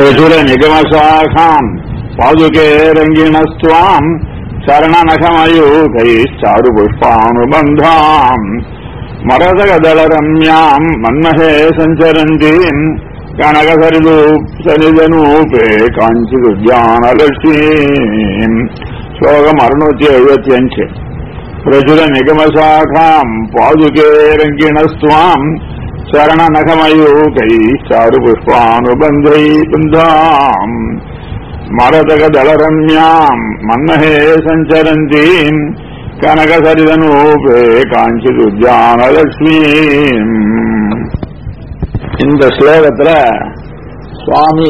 பிரசுர நிகமசாகாம் பாதுகே ரங்கிணஸ்துவாம் சரணநகமயூகை சாரு புஷ்பானுபந்தாம் மரதகதளரம்யாம் மன்மஹே சஞ்சரந்தீம் கனகசரிதூ சரிதனூபே காஞ்சிதுத்யானலட்சுமீம் ஸ்லோகம் அறுநூத்தி எழுபத்தி அஞ்சு பிரசுர நிகமசாகாம் பாதுகே ரங்கிணஸ்துவாம் சரணநகமயூகை சாரு புஷ்பானுபந்தை பிந்தாம் மரதகதளரம்யாம் மன்னஹே சஞ்சரந்தீம் கனகசரிதனூபே காஞ்சிதுத்யானலட்சுமீம் இந்த ஸ்லோகத்துல சுவாமி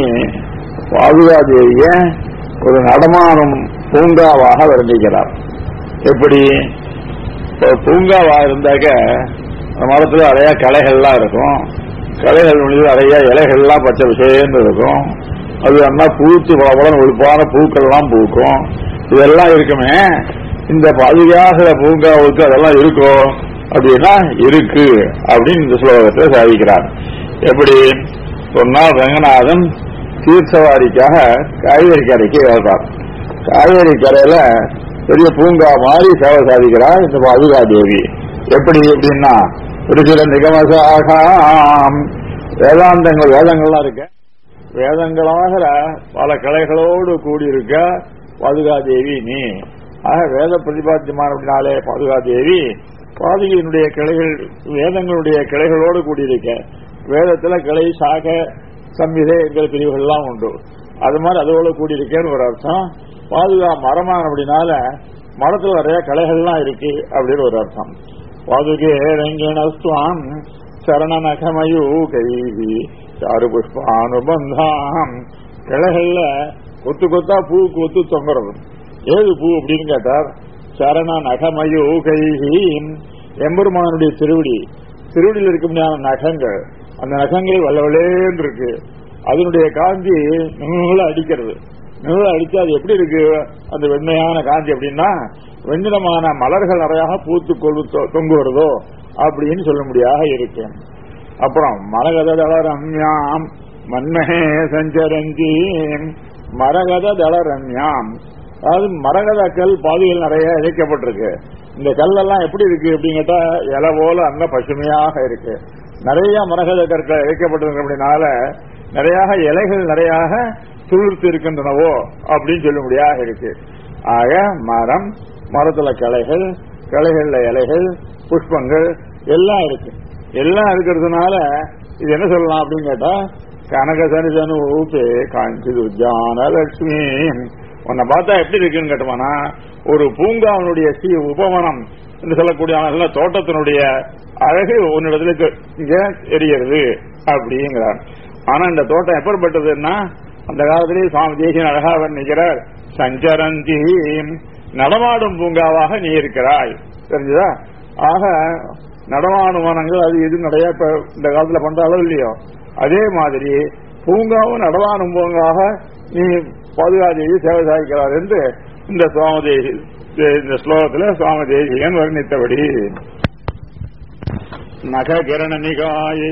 பாதுகாதேவிய ஒரு நடமாடும் பூங்காவாக வர்ணிக்கிறார் எப்படி இப்போ பூங்காவா இருந்தாக்க அந்த மரத்துல நிறைய களைகள்லாம் இருக்கும் களைகள் மீது நிறைய இலைகள்லாம் பச்சை விஷயம்னு இருக்கும் அது நல்லா பூத்து பலபலம் ஒழுப்பான பூக்கள்லாம் பூக்கும் இதெல்லாம் இருக்குமே இந்த பாதுகாக்கிற பூங்காவுக்கு அதெல்லாம் இருக்கும் அப்படின்னா இருக்கு அப்படின்னு இந்த ஸ்லோகத்தை சாதிக்கிறார் எப்படி ஒரு நாள் ரங்கநாதன் தீர்த்தவாரிக்காக காய்கறி கரைக்கு ஏறார் காய்கறி கரையில பெரிய பூங்கா மாதிரி சேவை சாதிக்கிறார் இந்த பாதுகா தேவி எப்படி எப்படின்னா ஒரு சில நிகமசாகாம் வேதாந்தங்கள் வேதங்கள்லாம் இருக்க வேதங்களாகிற பல கிளைகளோடு கூடியிருக்க பாதுகா தேவி நீ ஆக வேத பிரதிபாத்தியமானே பாதுகா தேவி பாதுகையினுடைய கிளைகள் வேதங்களுடைய கிளைகளோடு கூடியிருக்க வேதத்துல கிளை சாக சம்மிதை என்கிற பிரிவுகள்லாம் உண்டு அது மாதிரி அதோட கூடியிருக்கேன்னு ஒரு அர்த்தம் பாதுகா மரமான அப்படினால மரத்துல நிறைய கலைகள்லாம் இருக்கு அப்படின்னு ஒரு அர்த்தம் பாதுகே ரங்கிணஸ்துவாம் சரணநகமயூ கைவி சாரு புஷ்பானுபந்தாம் கிளைகள்ல கொத்து கொத்தா பூ கொத்து தொங்குறது ஏது பூ அப்படின்னு கேட்டார் சரண நகமயூ கைவி எம்பெருமானுடைய திருவடி திருவடியில் இருக்க முடியாத நகங்கள் அந்த நகங்கள் வல்லவளேன்னு இருக்கு அதனுடைய காந்தி நூல அடிக்கிறது நூல அடிச்சு அது எப்படி இருக்கு அந்த வெண்மையான காந்தி அப்படின்னா வெண்ணிறமான மலர்கள் நிறையாக பூத்து கொள்வு தொங்குகிறதோ அப்படின்னு சொல்ல முடியாக இருக்கு அப்புறம் மரகத தளரம்யாம் மன்மகே சஞ்சரந்தி மரகத தளரம்யாம் அதாவது மரகத கல் பாதைகள் நிறைய இழைக்கப்பட்டிருக்கு இந்த கல்லெல்லாம் எப்படி இருக்கு அப்படின்னு கேட்டா இலை போல அங்க பசுமையாக இருக்கு நிறைய மரகத கற்கள் இழைக்கப்பட்டிருக்கு அப்படின்னால நிறைய இலைகள் நிறைய துளிர்த்து இருக்கின்றனவோ அப்படின்னு சொல்ல முடியாக இருக்கு ஆக மரம் மரத்துல கிளைகள் கிளைகள்ல இலைகள் புஷ்பங்கள் எல்லாம் இருக்கு எல்லாம் இருக்கிறதுனால இது என்ன சொல்லலாம் அப்படின்னு கேட்டா கனகசனிதனு ஊப்பே காஞ்சி உஜான லட்சுமி உன்னை பார்த்தா எப்படி இருக்குன்னு கேட்டோம்னா ஒரு பூங்காவனுடைய சி உபவனம் என்று சொல்லக்கூடிய நல்ல தோட்டத்தினுடைய அழகு உன்னிடத்துல இங்க எரிகிறது அப்படிங்கிறார் ஆனா இந்த தோட்டம் எப்படிப்பட்டதுன்னா அந்த காலத்திலேயே சுவாமி தேசியன் அழகா வர்ணிக்கிறார் சஞ்சரந்தி நடமாடும் பூங்காவாக நீ இருக்கிறாய் தெரிஞ்சுதா ஆக நடமாடும் வனங்கள் அது இது நிறைய இப்ப இந்த காலத்துல பண்றாலும் இல்லையோ அதே மாதிரி பூங்காவும் நடமாடும் பூங்காக நீ பாதுகாதேவி சேவை சாதிக்கிறார் என்று இந்த சுவாமி இந்த ஸ்லோகத்துல சுவாமி தேசிகன் வர்ணித்தபடி நககிரண நிகாயை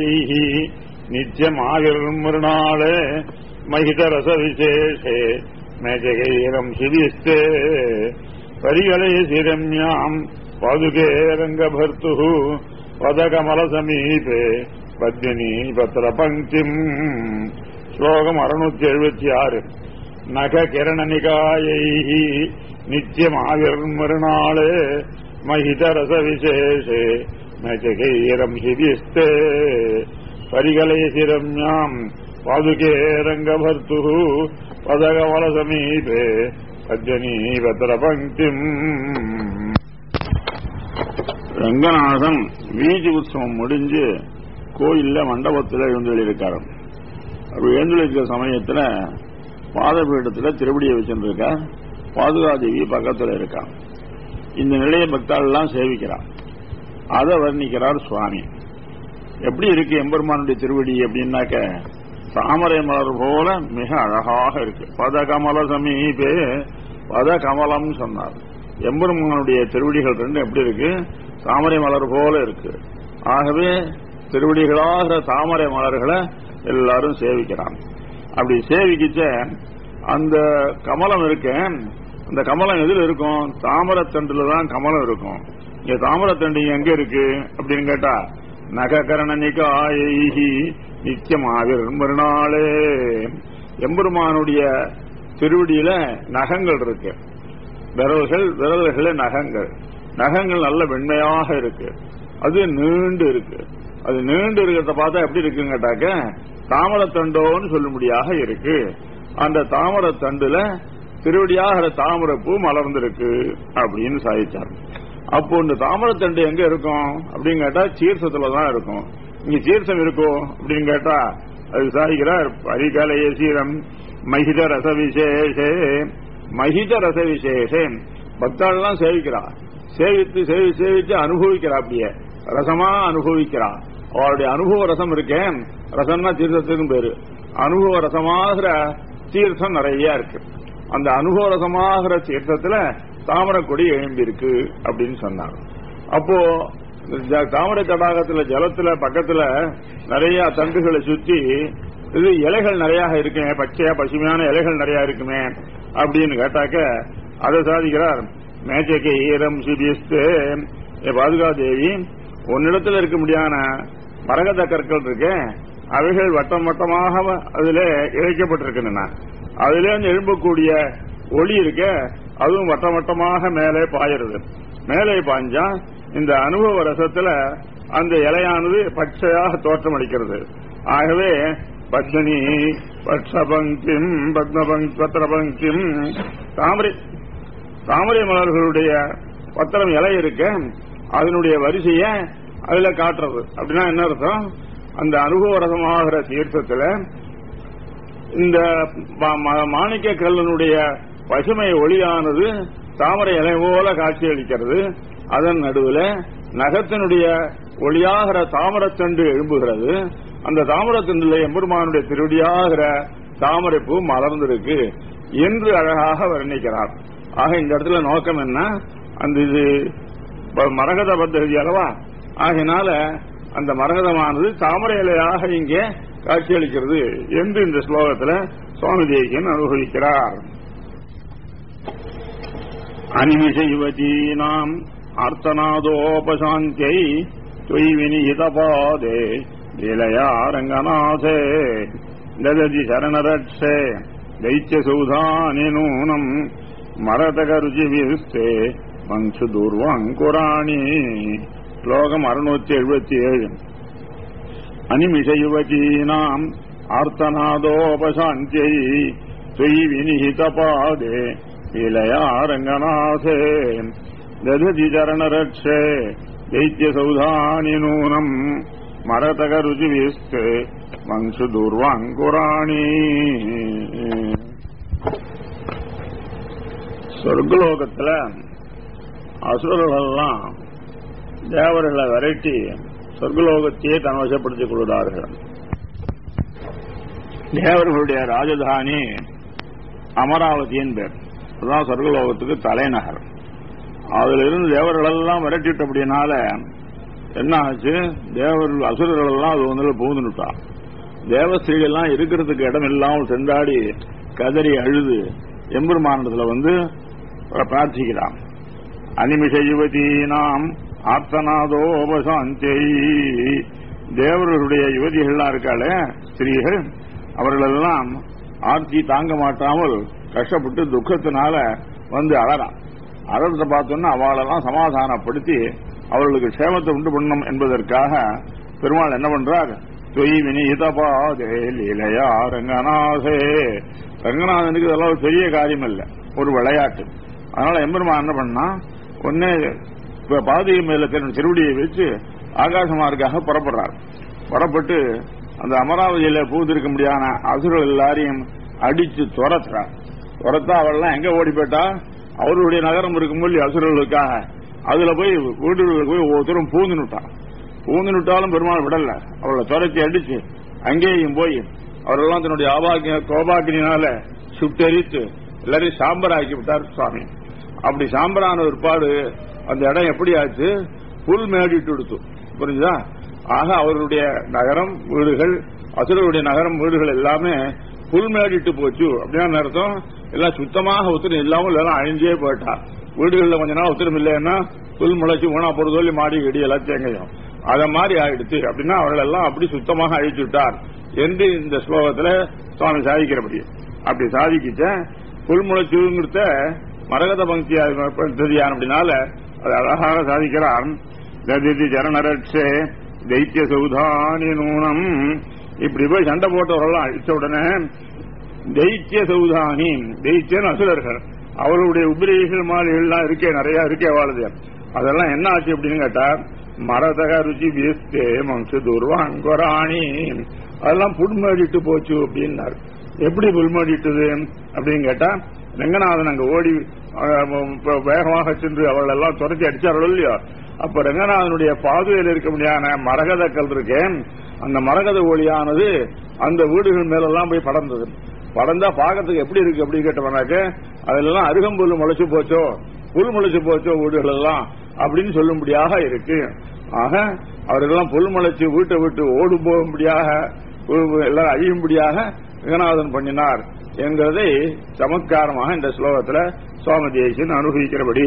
நித்தியமாகிருநாளே மகித ரச விசேஷே மேஜகைரம் சிவிஸ்தே பரிகலை சிரம்யாம் பாதுகே ரங்கபர்த்து பதகமல சமீபே பத்மினி பத்திர பங்கிம் ஸ்லோகம் அறுநூத்தி எழுபத்தி ஆறு நக கிரண நிகாயை நித்தியமாகிருநாளே மகித ரச விசேஷே மேஜகைரம் சிவிஸ்தே பரிகலை சிரம்யாம் பாதுகே ரங்கபர்த்து பதகமல சமீபே பஜ்ஜனி பத்திர பங்கிம் ரங்கநாதன் வீதி உற்சவம் முடிஞ்சு கோயில்ல மண்டபத்தில் எழுந்தொழிருக்காரு அப்படி எழுந்தொழிருக்கிற சமயத்துல பாதபீடத்துல திருவடியை வச்சுருக்க பாதுகாதேவி பக்கத்தில் இருக்கா இந்த நிலைய பக்தாள் எல்லாம் சேவிக்கிறான் அதை வர்ணிக்கிறார் சுவாமி எப்படி இருக்கு எம்பெருமானுடைய திருவடி அப்படின்னாக்க தாமரை மலர் போல மிக அழகாக இருக்கு பதகமல சமீபே பதகமலம் சொன்னார் எம்பெருமானுடைய திருவடிகள் ரெண்டு எப்படி இருக்கு தாமரை மலர் போல இருக்கு ஆகவே திருவடிகளாகிற தாமரை மலர்களை எல்லாரும் சேவிக்கிறாங்க அப்படி சேவிக்கிச்ச அந்த கமலம் இருக்கு அந்த கமலம் எதுல இருக்கும் தாமரத்தண்டுல தான் கமலம் இருக்கும் இங்க தாமரத்தண்டு எங்க இருக்கு அப்படின்னு கேட்டா நககரண நிகாயி நித்தியமாவிர் மறுநாளே எம்பெருமானுடைய திருவடியில நகங்கள் இருக்கு விரல்கள் விரல்கள நகங்கள் நகங்கள் நல்ல வெண்மையாக இருக்கு அது நீண்டு இருக்கு அது நீண்டு இருக்கிறத பார்த்தா எப்படி இருக்குன்னு கேட்டாக்க தாமரத்தண்டோன்னு சொல்லும்படியாக இருக்கு அந்த தாமரத்தண்டுல திருவடியாகிற தாமரப்பூ மலர்ந்திருக்கு அப்படின்னு சாதிச்சார் அப்போ இந்த தாமரத்தண்டு எங்க இருக்கும் அப்படின்னு கேட்டா சீர்சத்துல தான் இருக்கும் இங்க சீர்சம் இருக்கோ அப்படின்னு கேட்டா அது சாதிக்கிறார் பரிகலைய சீரம் மகித ரச விசேஷே மகித ரச விசேஷே பக்தாள்லாம் சேவிக்கிறா சேவித்து சேவி சேவித்து அனுபவிக்கிறா அப்படியே ரசமா அனுபவிக்கிறா அவருடைய அனுபவ ரசம் இருக்கேன் ரசம்னா தீர்த்தத்துக்கும் பேரு அனுபவ ரசமாகிற தீர்த்தம் நிறைய இருக்கு அந்த அனுபவ ரசமாகிற தீர்த்தத்துல தாமரக்கொடி எழும்பி இருக்கு அப்படின்னு சொன்னாங்க அப்போ ஜ- தாமரை தடாகத்துல ஜலத்துல பக்கத்துல நிறைய தண்டுகளை சுத்தி இது இலைகள் நிறைய இருக்குமே பச்சையா பசுமையான இலைகள் நிறைய இருக்குமே அப்படின்னு கேட்டாக்க அதை சாதிக்கிறார் மேச்சைக்கு ஈரம் சிபிஸ்து பாதுகா தேவி உன்னிடத்துல இருக்க முடியாத மரகத கற்கள் இருக்கு அவைகள் வட்டம் வட்டமாக அதுல இழைக்கப்பட்டிருக்கின்றன அதுல இருந்து எழும்பக்கூடிய ஒளி இருக்க அதுவும் வட்டம் வட்டமாக மேலே பாயிருது மேலே பாஞ்சா இந்த அனுபவ ரசத்துல அந்த இலையானது பச்சையாக தோற்றமளிக்கிறது ஆகவே பத்மினி பட்சபங்கிம் பத்மபங் பத்திரபங்கிம் தாமரை தாமரை மலர்களுடைய பத்திரம் இலை இருக்க அதனுடைய வரிசைய அதுல காட்டுறது அப்படின்னா என்ன அர்த்தம் அந்த அனுபவ ரசமாகிற தீர்த்தத்துல இந்த மா- மா- மாணிக்க கல்லனுடைய பசுமை ஒளியானது தாமரை இலை போல காட்சியளிக்கிறது அதன் நடுவுல நகத்தினுடைய ஒளியாகிற தாமரத்தண்டு எழும்புகிறது அந்த தாமரத்தண்டுல எம்பெருமானுடைய திருவடியாகிற தாமரைப்பூ மலர்ந்திருக்கு என்று அழகாக வர்ணிக்கிறார் ஆக இந்த இடத்துல நோக்கம் என்ன அந்த இது ப- மரகத பத்ததி அல்லவா ஆகினால அந்த மரகதமானது தாமரை இலையாக இங்கே காட்சியளிக்கிறது என்று இந்த ஸ்லோகத்துல சுவாமி தேசியன் அனுபவிக்கிறார் அனிமிஷைவதீனாம் ஆர்த்தநாதோபசாந்தியை தொய் வினிஹிதபாதே லீலயா ரங்கநாதே தததி சரணரட்சே दैत्यसौधानि नूनम् மரதகருஜிவிஸ்தே மங்சு தூர்வாங்குராணி ஸ்லோகம் அறுநூத்தி எழுபத்தி ஏழு அனிமிஷ யுவதீனாம் ஆர்த்தநாதோபசாந்தியை தொய் வினிஹித பாதே லீலயா ரங்கநாதே தததி சரணரட்சே दैत्यसौधानि நூனம் மரதகருஜிவிஸ்தே மங்சு தூர்வாங்குராணி சொர்க்கலோகத்துல அசுரர்களெல்லாம் தேவர்களை விரட்டி சொர்க்கலோகத்தையே தன்வசப்படுத்திக் கொள்கிறார்கள் தேவர்களுடைய ராஜதானி அமராவதியின் பேர் அதுதான் சொர்க்கலோகத்துக்கு தலைநகர் அதுல இருந்து தேவர்களெல்லாம் விரட்டிட்டபடினால என்ன ஆச்சு தேவர்கள் அசுரர்கள் எல்லாம் அது ஒன்றில் புகுந்துட்டா தேவஸ்திரீகள்லாம் இருக்கிறதுக்கு இடம் இல்லாமல் சென்றாடி கதறி அழுது எம்பெருமானத்துல வந்து பிரார்த்திக்கிறான் அனிமிஷ யுவதீனாம் ஆர்த்தநாதோபசாந்தை தேவர்களுடைய யுவதிகள்லாம் இருக்காளே ஸ்திரீகள் அவர்களெல்லாம் ஆர்த்தி தாங்க மாட்டாமல் கஷ்டப்பட்டு துக்கத்தினால வந்து அழறான் அழறத பார்த்தோன்னா அவளெல்லாம் சமாதானப்படுத்தி அவர்களுக்கு சேமத்தை உண்டு பண்ணணும் என்பதற்காக பெருமாள் என்ன பண்றார் தொய் வினிதபாதே லீலையா ரங்கநாதே ரங்கநாதனுக்கு இதெல்லாம் ஒரு பெரிய காரியம் இல்லை ஒரு விளையாட்டு அதனால எம்பெருமான் என்ன பண்ணா ஒன்னே இப்ப பாதிகை மேல தன்னுடைய திருவடியை வச்சு ஆகாச மார்க்காக புறப்படுறார் புறப்பட்டு அந்த அமராவதியில பூந்திருக்க முடியாத அசுரர்கள் எல்லாரையும் அடிச்சு துரத்துறார் துரத்தா அவள்லாம் எங்க ஓடி போயிட்டா அவருடைய நகரம் இருக்கும்போது அசுரர்களுக்காக அதுல போய் வீடுகளுக்கு போய் ஒவ்வொருத்தரும் பூந்துனுட்டான் பூந்துனுட்டாலும் பெருமாள் விடல அவளை துரத்தி அடிச்சு அங்கேயும் போய் அவரெல்லாம் தன்னுடைய ஆபாக்கிய கோபாக்கினால சுட்டெரித்து எல்லாரையும் சாம்பர் ஆக்கி விட்டார் சுவாமி அப்படி சாம்பரான ஒருபாடு அந்த இடம் எப்படி ஆச்சு புல் மேடிட்டு கொடுத்து புரிஞ்சுதா ஆக அவருடைய நகரம் வீடுகள் அசுரருடைய நகரம் வீடுகள் எல்லாமே புல்மேடிட்டு போச்சு அப்படின்னு அர்த்தம் எல்லாம் சுத்தமாக உத்தரம் இல்லாமல் எல்லாம் அழிஞ்சே போயிட்டா வீடுகளில் கொஞ்ச நாள் உத்தரம் இல்லைன்னா புல் முளைச்சு ஊனா போறது சொல்லி மாடி இடி எல்லாம் தேங்கையும் அத மாதிரி ஆயிடுச்சு அப்படின்னா அவர்கள் எல்லாம் அப்படி சுத்தமாக அழிச்சு விட்டார் என்று இந்த ஸ்லோகத்துல சுவாமி சாதிக்கிறபடி அப்படி சாதிக்கிட்ட புல் முளைச்சுங்கிறத மரகத பங்கி தெரியான் அப்படின்னால அது அழகாக சாதிக்கிறார் ததிதி ஜரணரட்சே தைத்திய சௌதானி நூனம் இப்படி போய் சண்டை போட்டவரெல்லாம் அழிச்ச உடனே தைத்திய சௌதானி தைத்தியன் அசுரர்கள் அவர்களுடைய உபிரீகள் மாளிகைகள்லாம் இருக்கே நிறைய இருக்கே வாழுது அதெல்லாம் என்ன ஆச்சு அப்படின்னு கேட்டா மரதக ருச்சி வீஸ்தே மங்சு துர்வாங்கொராணி அதெல்லாம் புல்மேடிட்டு போச்சு அப்படின்னாரு எப்படி புல்மேடிட்டது அப்படின்னு கேட்டா ரங்கநாதன் அங்க ஓடி வேகமாக சென்று அவள் எல்லாம் துரத்தி அடிச்சார்கள் இல்லையோ அப்ப ரங்கநாதனுடைய பாதுகையில் இருக்க முடியாத மரகத கல் இருக்கேன் அந்த மரகத ஒளியானது அந்த வீடுகள் மேலெல்லாம் போய் படர்ந்தது படர்ந்தா பாக்கிறதுக்கு எப்படி இருக்கு அப்படின்னு கேட்டவனாக்க அதெல்லாம் அருகம்புல் முளைச்சு போச்சோ புல் முளைச்சு போச்சோ வீடுகள் எல்லாம் அப்படின்னு சொல்லும்படியாக இருக்கு ஆக அவர்களெல்லாம் புல் முளைச்சு வீட்டை விட்டு ஓடு போகும்படியாக எல்லாரும் அழியும்படியாக ரங்கநாதன் பண்ணினார் என்கிறதை சமத்காரமாக இந்த ஸ்லோகத்துல சுவாமி தேசியன் அனுபவிக்கிறபடி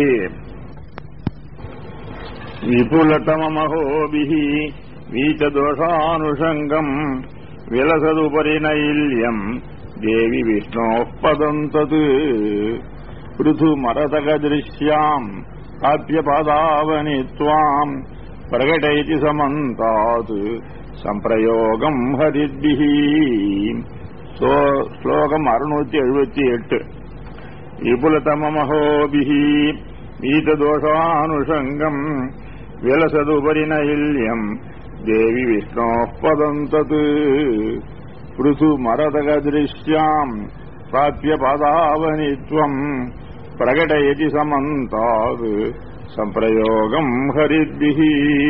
விபுலதமமகோபிஹி வீச்சதோஷானுஷங்கம் விலசதுபரி நைல்யம் தேவி விஷ்ணோ பதம் தது பிருது மரதகதிருஷ்யாம் காப்பியபாதாவனி துவாம் பிரகடயதி சமந்தாத் சம்பிரயோகம் ஹரித்பிஹி ஸ்லோகம் அறுநூத்தி எழுபத்தி எட்டு விபுலதமமகோபிஹி வீததோஷானுஷங்கம் விலசதுபரி நைல்யம் தேவி விஷ்ணோ பதம் தத் பிருது மரதகதிருஷ்யாம் பிராப்பிய பாதாவனித்வம் பிரகடயதி சமந்தாத் சம்பிரயோகம் ஹரித்பிஹி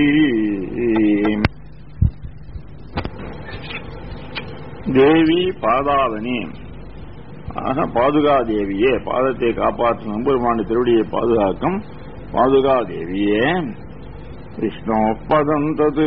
தேவி பாதாவனி ஆக பாதுகா தேவியே பாதத்தை காப்பாற்றும் நம்பெருமான திருவடியை பாதுகாக்கும் பாதுகா தேவியே விஷ்ணோபதம் தது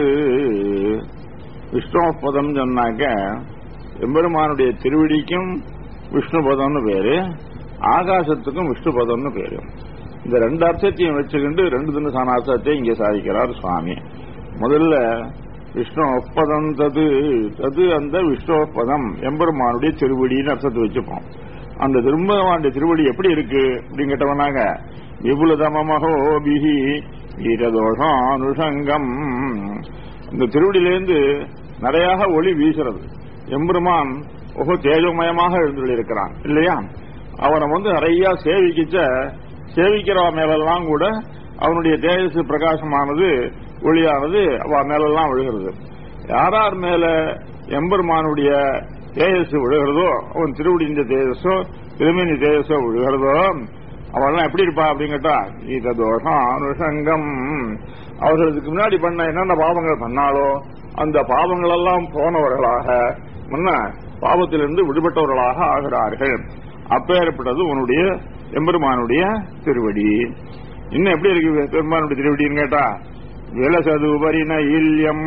விஷ்ணோபதம் சொன்னாக்க எம்பெருமானுடைய திருவடிக்கும் விஷ்ணுபதம்னு பேரு ஆகாசத்துக்கும் விஷ்ணுபதம்னு பேரு இந்த ரெண்டு அர்த்தத்தையும் வச்சுக்கிண்டு ரெண்டு தின சாணார்த்தத்தை இங்கே சாதிக்கிறார் சுவாமி முதல்ல விஷ்ணு ஒப்பதம் தது தது அந்த விஷ்ணோப்பதம் எம்பெருமானுடைய திருவடின்னு அர்த்தத்தை வச்சுப்போம் அந்த திரும்பமானுடைய திருவடி எப்படி இருக்கு அப்படின்னு கேட்டவனாங்க விபுலதமமகோபிஹி வீரதோஷம் அனுஷங்கம் இந்த திருவடியிலேருந்து நிறைய ஒளி வீசுறது எம்பெருமான் ஓஹோ தேஜமயமாக எழுந்துள்ளிருக்கிறான் இல்லையா அவனை வந்து நிறைய சேவிக்கிச்ச சேவிக்கிற மேலெல்லாம் கூட அவனுடைய தேஜஸ் பிரகாசமானது ஒளியானது அவ மேலெல்லாம் விழுகிறது யாரார் மேல எம்பெருமானுடைய தேஜஸ் விழுகிறதோ அவன் திருவடிந்த தேஜஸோ திருமணி தேஜஸோ விழுகிறதோ அவெல்லாம் எப்படி இருப்பா அப்படின்னு கேட்டா கீத தோஷம் அனுஷங்கம் அவர்களுக்கு முன்னாடி பண்ண என்னென்ன பாவங்கள் பண்ணாலோ அந்த பாவங்கள் எல்லாம் போனவர்களாக முன்ன பாவத்திலிருந்து விடுபட்டவர்களாக ஆகிறார்கள் அப்பேற்பட்டது உன்னுடைய எம்பெருமானுடைய திருவடி இன்னும் எப்படி இருக்கு பெருமானுடைய திருவடின்னு கேட்டா விலசது உபரி நைல்யம்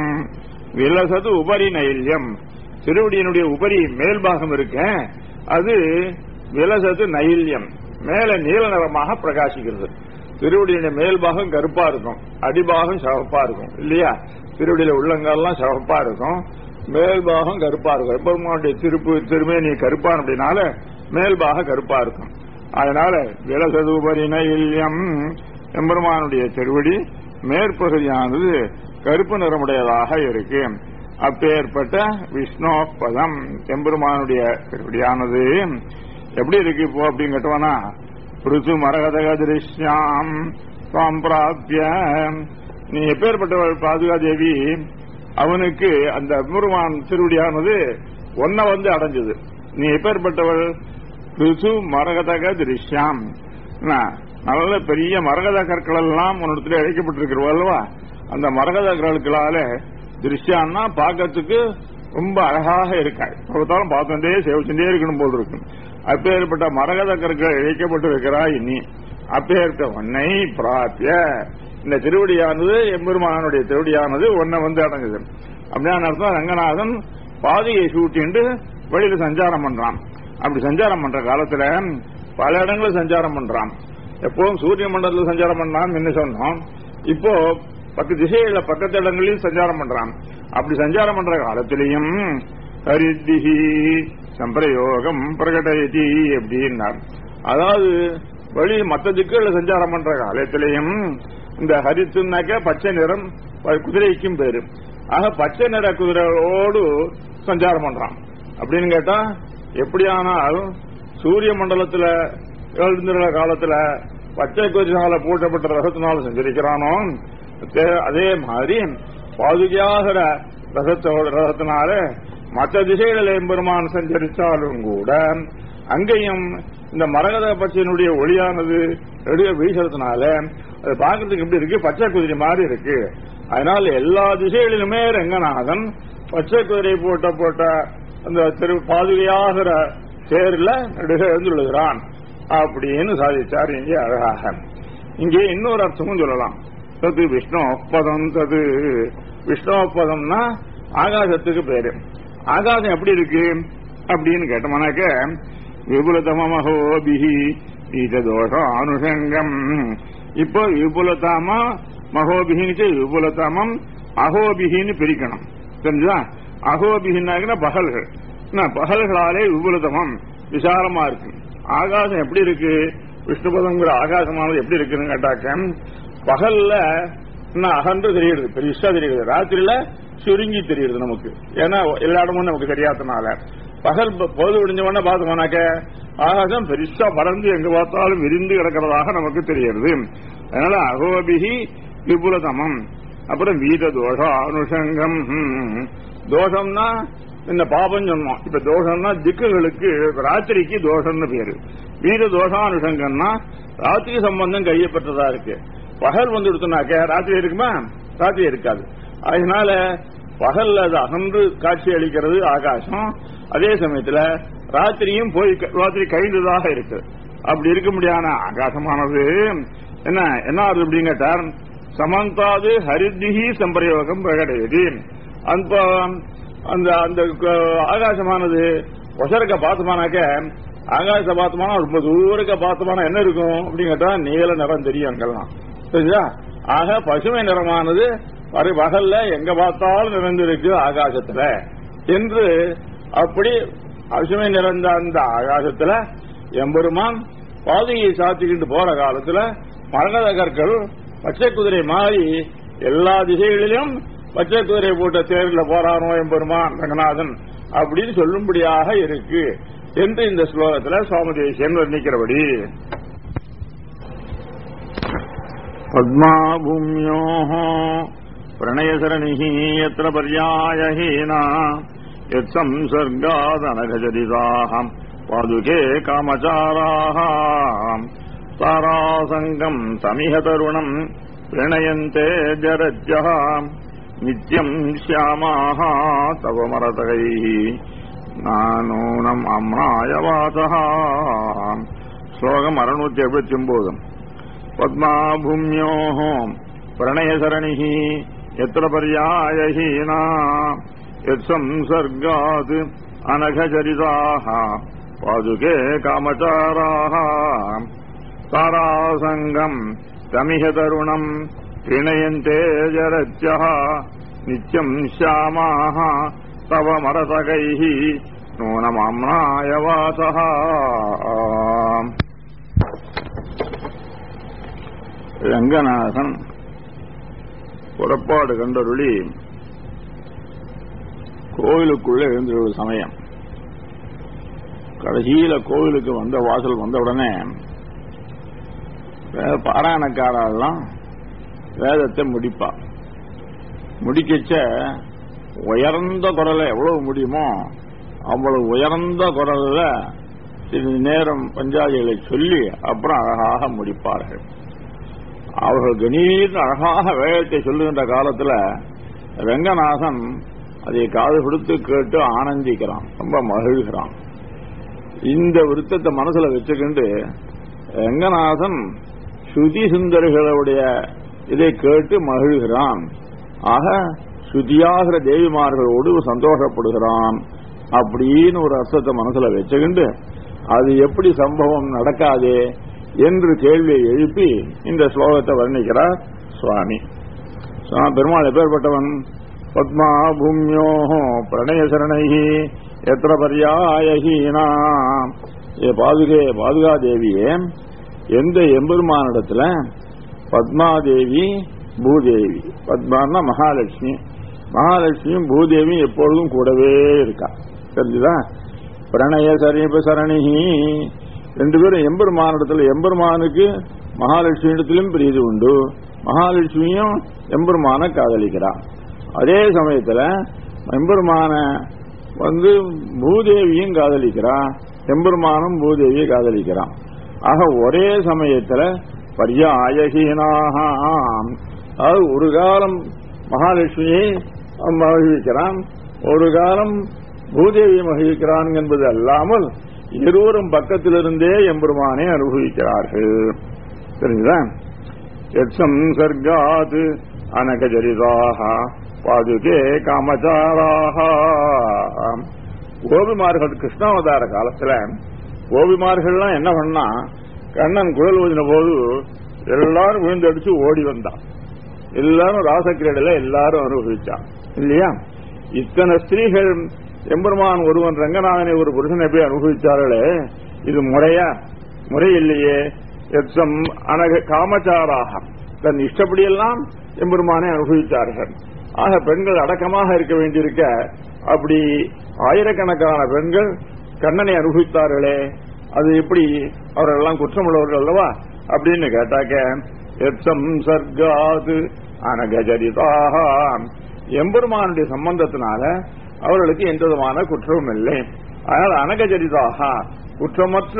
விலசது உபரி நைல்யம் திருவடியினுடைய உபரி மேல் பாகம் இருக்க அது விலசது நைல்யம் மேல நீல நிறமாக பிரகாசிக்கிறது திருவடியுடைய மேல் பாகம் கருப்பா இருக்கும் அடிபாகம் சிவப்பா இருக்கும் இல்லையா திருவடியில உள்ளங்கள்லாம் சிவப்பா இருக்கும் மேல் பாகம் கருப்பா இருக்கும் பெருமானுடைய திருப்பு திருமேனி கருப்பான் அப்படின்னால மேல் பாகம் கருப்பா இருக்கும் அதனால விலசது உபரி நைல்யம் எம்பெருமானுடைய திருவடி மேற்பகுதியானது கருப்பு நிறமுடையதாக இருக்கு அப்பேற்பட்ட விஷ்ணோபதம் எம்பெருமானுடைய திருவடியானது எப்படி இருக்கு இப்போ அப்படின்னு கேட்டவனா பிருத்து மரகதக திருஷ்யாம் தாம் பிராப்திய நீ எப்பேற்பட்டவள் பாதுகா தேவி அவனுக்கு அந்த எம்பெருமான் திருவடியானது ஒன்ன வந்து அடைஞ்சது நீ எப்பேற்பட்டவள் பிருத்து மரகதக திருஷ்யாம் நல்ல பெரிய மரகத கற்கள் எல்லாம் உன்னிடத்துல இழைக்கப்பட்டிருக்கிறவா அல்லவா அந்த மரகத கற்களால திருஷ்யான்னா பார்க்கறதுக்கு ரொம்ப அழகாக இருக்காள் பார்த்தாலும் பார்த்துட்டே சேவிச்சுட்டே இருக்கணும் போல் இருக்கும் அப்பேற்பட்ட மரகத கற்கள் இழைக்கப்பட்டு இருக்கிறாய் நீ அப்பேற்பட்ட உன்னை பிராப்பிய இந்த திருவடியானது எம்பெருமானுடைய திருவடியானது உன்னை வந்து அடைஞ்சது அப்படின்னா அர்த்தம் ரங்கநாதன் பாதையை சூட்டிண்டு வெளியில சஞ்சாரம் பண்றான் அப்படி சஞ்சாரம் பண்ற காலத்துல பல இடங்கள்ல சஞ்சாரம் பண்றான் எப்பவும் சூரிய மண்டலத்தில் சஞ்சாரம் பண்ணான் என்ன சொன்னோம் இப்போ பத்து திசைகள பக்கத்து இடங்களிலும் சஞ்சாரம் பண்றான் அப்படி சஞ்சாரம் பண்ற காலத்திலையும் ஹரிதிஹி சம்பிரயோகம் பிரகடயதி அப்படின்னார் அதாவது வழி மற்ற திக்குல சஞ்சாரம் பண்ற காலத்திலையும் இந்த ஹரித்துனாக்க பச்சை நிறம் குதிரைக்கும் பேரு ஆக பச்சை நிற குதிரையோடு சஞ்சாரம் பண்றான் அப்படின்னு கேட்டா எப்படியானால் சூரிய மண்டலத்துல எழுந்துள்ள காலத்துல பச்சை குதிரைனால பூட்டப்பட்ட ரகத்தினால சஞ்சரிக்கிறானோ அதே மாதிரி பாதுகாகிற ரகத்தோட ரகத்தினால மற்ற திசைகளில் எம்பெருமான் சஞ்சரித்தாலும் கூட அங்கேயும் இந்த மரகத பச்சையினுடைய ஒளியானது எடுக்க வீசுறதுனால அது பார்க்கறதுக்கு எப்படி இருக்கு பச்சை குதிரை மாதிரி இருக்கு அதனால எல்லா திசைகளிலுமே ரங்கநாதன் பச்சை குதிரை போட்ட போட்ட அந்த திரு பாதுகையாகிற தேர்ல நடுக எழுந்துள்ளான் அப்படின்னு சாதிச்சார் இங்கே அழகாக இங்கே இன்னொரு அர்த்தமும் சொல்லலாம் தது விஷ்ணோப்பதம் தது விஷ்ணோப்பதம்னா ஆகாசத்துக்கு பேரு ஆகாசம் எப்படி இருக்கு அப்படின்னு கேட்டோம்னாக்க விபுலதமோபிஹி தோஷம் அனுஷங்கம் இப்போ விபுலதாம மகோபிகின்னு விபுலதமம் அகோபிகின்னு பிரிக்கணும் தெரிஞ்சா அகோபிகின்னாக்கின பகல்கள் பகல்களாலே விபுலதமம் விசாலமா இருக்கு ஆகாசம் எப்படி இருக்கு விஷ்ணுபதங்கிற ஆகாசமானது எப்படி இருக்குன்னு கேட்டாக்க பகல்ல அகன்று தெரியுது பெருசா தெரியுது ராத்திரியில சுருங்கி தெரியுது நமக்கு ஏன்னா எல்லா இடமும் நமக்கு தெரியாதனால பகல் பொழுது விடிஞ்ச உடனே பார்த்தோம்னாக்க ஆகாசம் பெருசா பறந்து எங்க பார்த்தாலும் விரிந்து கிடக்கிறதாக நமக்கு தெரியுது அதனால அகோபிகி விபுலதமம் அப்புறம் வீத தோஷம் அனுஷங்கம் தோஷம்னா இந்த பாபம் சொன்னோம் இப்ப தோஷம்னா திக்குகளுக்கு ராத்திரிக்கு தோஷம்னு பேரு வீர தோஷானுஷங்கம்னா ராத்திரி சம்பந்தம் கையப்பட்டதா இருக்கு பகல் வந்து கொடுத்தனாக்க ராத்திரி இருக்குமா ராத்திரி இருக்காது அதனால பகல்ல அது அகன்று காட்சி அளிக்கிறது ஆகாசம் அதே சமயத்துல ராத்திரியும் போய் ராத்திரி கழிந்ததாக இருக்கு அப்படி இருக்க முடியாத ஆகாசமானது என்ன என்ன ஆகுது அப்படின்னு கேட்டார் சமந்தாது ஹரிதிஹி சம்பிரயோகம் பிரகடையது அந்த அந்த அந்த ஆகாசமானது ஒசரக்க பார்த்தோமானாக்க ஆகாச பார்த்தோம்னா ரொம்ப தூரக்க பார்த்தோம்னா என்ன இருக்கும் அப்படின்னு கேட்டா நீல நிறம் தெரியும் அங்கெல்லாம் சரிங்களா ஆக பசுமை நிறமானது வரை பகல்ல எங்க பார்த்தாலும் நிறைந்திருக்கு ஆகாசத்துல என்று அப்படி பசுமை நிறைந்த அந்த ஆகாசத்துல எம்பெருமான் பாதையை சாத்திக்கிட்டு போற காலத்துல மரணத கற்கள் பச்சை குதிரை மாறி எல்லா திசைகளிலும் பச்சை குதிரை போட்ட தேர்ல போறானோ எம்பெருமான் ரங்கநாதன் அப்படின்னு சொல்லும்படியாக இருக்கு என்று இந்த ஸ்லோகத்துல சுவாமதேசியன் வர்ணிக்கிறபடி பத்மாபூமியோ பிரணயசரணி எத்திர பர்யாயஹீனா யத் சம்சர்காதனகஜரிதாஹம் பாதுகே காமச்சாராः தாராசங்கம் தமிஹ தருணம் பிரணயந்தே ஜரஜ்யः நித்யம் శ్యామాः தவ மரதகைः நானூனம் அம்ராயவாசः ஸ்லோகம் அறுநூத்தி எழுபத்தி ஒன்பது பத்மாபூமியோः प्रणयसरणिः यत्र पर्यायहीना यत्संसर्गात् अनघचरिताः पादुके कामचाराः तारासङ्गम् तमिह तरुणम् क्रीणयन्ते जरत्यः नित्यम् श्यामाः तव मरतकैः नूनमाम्नाय वासः ரங்கநாதன் புறப்பாடு கண்டருளி கோவிலுக்குள்ள எழுந்துள்ள சமயம் கடைசியில கோவிலுக்கு வந்த வாசல் வந்த உடனே பாராயணக்காரெல்லாம் வேதத்தை முடிப்பா முடிக்கச்ச உயர்ந்த குரலை எவ்வளவு முடியுமோ அவ்வளவு உயர்ந்த குரல்ல சிறிது நேரம் பஞ்சாதிகளை சொல்லி அப்புறம் அழகாக முடிப்பார்கள் அவர்கள் கணீர் அழகாக வேதத்தை சொல்லுகின்ற காலத்துல ரங்கநாதன் அதை காது கொடுத்து கேட்டு ஆனந்திக்கிறான் ரொம்ப மகிழ்கிறான் இந்த விருத்தத்தை மனசுல வச்சுக்கிண்டு ரங்கநாதன் ஸ்ருதி சுந்தரிகளுடைய இதை கேட்டு மகிழ்கிறான் ஆக ஸ்ருதியாகிற தேவிமார்களோடு சந்தோஷப்படுகிறான் அப்படின்னு ஒரு அர்த்தத்தை மனசுல வச்சுக்கிண்டு அது எப்படி சம்பவம் நடக்காதே என்று கேள்வியை எழுப்பி இந்த ஸ்லோகத்தை வர்ணிக்கிறார் சுவாமி சுவாமி பெருமாள் எப்பேற்பட்டவன் பத்மா பூமியோ பிரணய சரணைகி எத்திர பரியாயகீனா ஏ பாதுகே பாதுகா தேவியே எந்த எம்பெருமானிடத்துல பத்மாதேவி பூதேவி பத்மான்னா மகாலட்சுமி மகாலட்சுமியும் பூதேவியும் எப்பொழுதும் கூடவே இருக்கா தெரிஞ்சுதா பிரணய சரீப சரணிகி ரெண்டு பேரும் எம்பெருமானிடத்துல எம்பெருமானுக்கு மகாலட்சுமி இடத்திலும் பிரீதி உண்டு மகாலட்சுமியும் எம்பெருமான காதலிக்கிறான் அதே சமயத்துல எம்பெருமான வந்து பூதேவியும் காதலிக்கிறான் எம்பெருமானும் பூதேவியை காதலிக்கிறான் ஆக ஒரே சமயத்துல பரியாயகீனாக அதாவது ஒரு காலம் மகாலட்சுமியை மகிழ்விக்கிறான் ஒரு காலம் பூதேவியை மகிழ்விக்கிறான் என்பது அல்லாமல் இருவரும் பக்கத்திலிருந்தே எம்பெருமானை அனுபவிக்கிறார்கள் தெரிஞ்சுதா எச்சம் சர்க்காது அனகஜரிதாக பாதுகே காமச்சாராக கோபிமார்கள் கிருஷ்ணாவதார காலத்துல கோபிமார்கள்லாம் என்ன பண்ணா கண்ணன் குழல் ஊதின போது எல்லாரும் விழுந்தடிச்சு ஓடி வந்தான் எல்லாரும் ராசக்கிரீடையில எல்லாரும் அனுபவிச்சான் இல்லையா இத்தனை ஸ்திரீகள் எம்பெருமான் ஒருவன் ரங்கநாதனை ஒரு புருஷனை போய் அனுபவிச்சார்களே இது முறையா முறை இல்லையே எச்சம் அனக காமச்சாராக தன் இஷ்டப்படியெல்லாம் எம்பெருமானை அனுபவித்தார்கள் ஆக பெண்கள் அடக்கமாக இருக்க வேண்டியிருக்க அப்படி ஆயிரக்கணக்கான பெண்கள் கண்ணனை அனுபவித்தார்களே அது எப்படி அவரெல்லாம் குற்றமுள்ளவர்கள் அல்லவா அப்படின்னு கேட்டாக்க எச்சம் சர்க்காது அனகஜரிதாக எம்பெருமானுடைய சம்பந்தத்தினால அவர்களுக்கு எந்த விதமான குற்றமும் இல்லை அதனால் அனகஜரிதாக குற்றமற்ற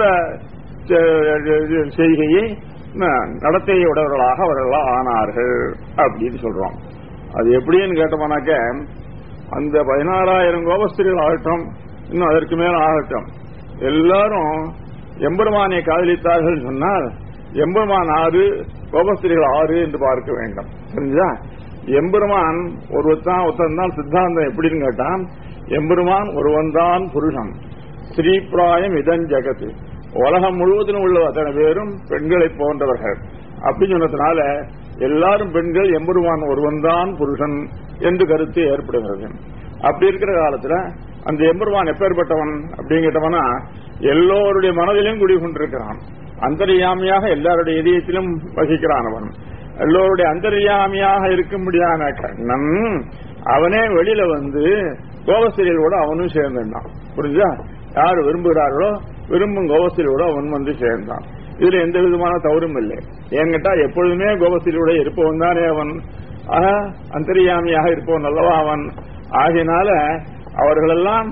செய்கையை நடத்தையை உடையவர்களாக அவர்கள் ஆனார்கள் அப்படின்னு சொல்றோம் அது எப்படின்னு கேட்டோம்னாக்க அந்த பதினாறாயிரம் கோபஸ்திரிகள் ஆகட்டும் இன்னும் அதற்கு மேல ஆகட்டும் எல்லாரும் எம்பெருமானை காதலித்தார்கள் சொன்னால் எம்பெருமான் ஆறு கோபஸ்திரிகள் ஆறு என்று பார்க்க வேண்டும் புரிஞ்சுதா எம்பெருமான் ஒருவத்தான் ஒருத்தன் தான் சித்தாந்தம் எப்படின்னு கேட்டான் எம்பெருமான் ஒருவன் தான் புருஷன் ஸ்ரீபிராயம் இதன் ஜெகத்து உலகம் முழுவதிலும் உள்ள அத்தனை பேரும் பெண்களை போன்றவர்கள் அப்படின்னு சொன்னதுனால எல்லாரும் பெண்கள் எம்பெருமான் ஒருவன் தான் புருஷன் என்று கருத்து ஏற்படுகிறது அப்படி இருக்கிற காலத்துல அந்த எம்பெருமான் எப்பேற்பட்டவன் அப்படிங்கிட்டவனா எல்லோருடைய மனதிலும் குடிகொண்டிருக்கிறான் அந்தரியாமியாக எல்லாருடைய இதயத்திலும் வகிக்கிறான் அவன் எல்லோருடைய அந்தரியாமியாக இருக்கும்படியான கண்ணன் அவனே வெளியில வந்து கோபஸ்திரியோட அவனும் சேர்ந்துட்டான் புரிஞ்சா யார் விரும்புகிறார்களோ விரும்பும் கோபஸ்திரியோட அவன் வந்து சேர்ந்தான் இதுல எந்த விதமான தவறும் இல்லை ஏங்கிட்டா எப்பொழுதுமே கோபஸ்திரியோட இருப்பவன் தானே அவன் ஆக அந்தரியாமியாக இருப்பவன் அல்லவா அவன் ஆகினால அவர்களெல்லாம்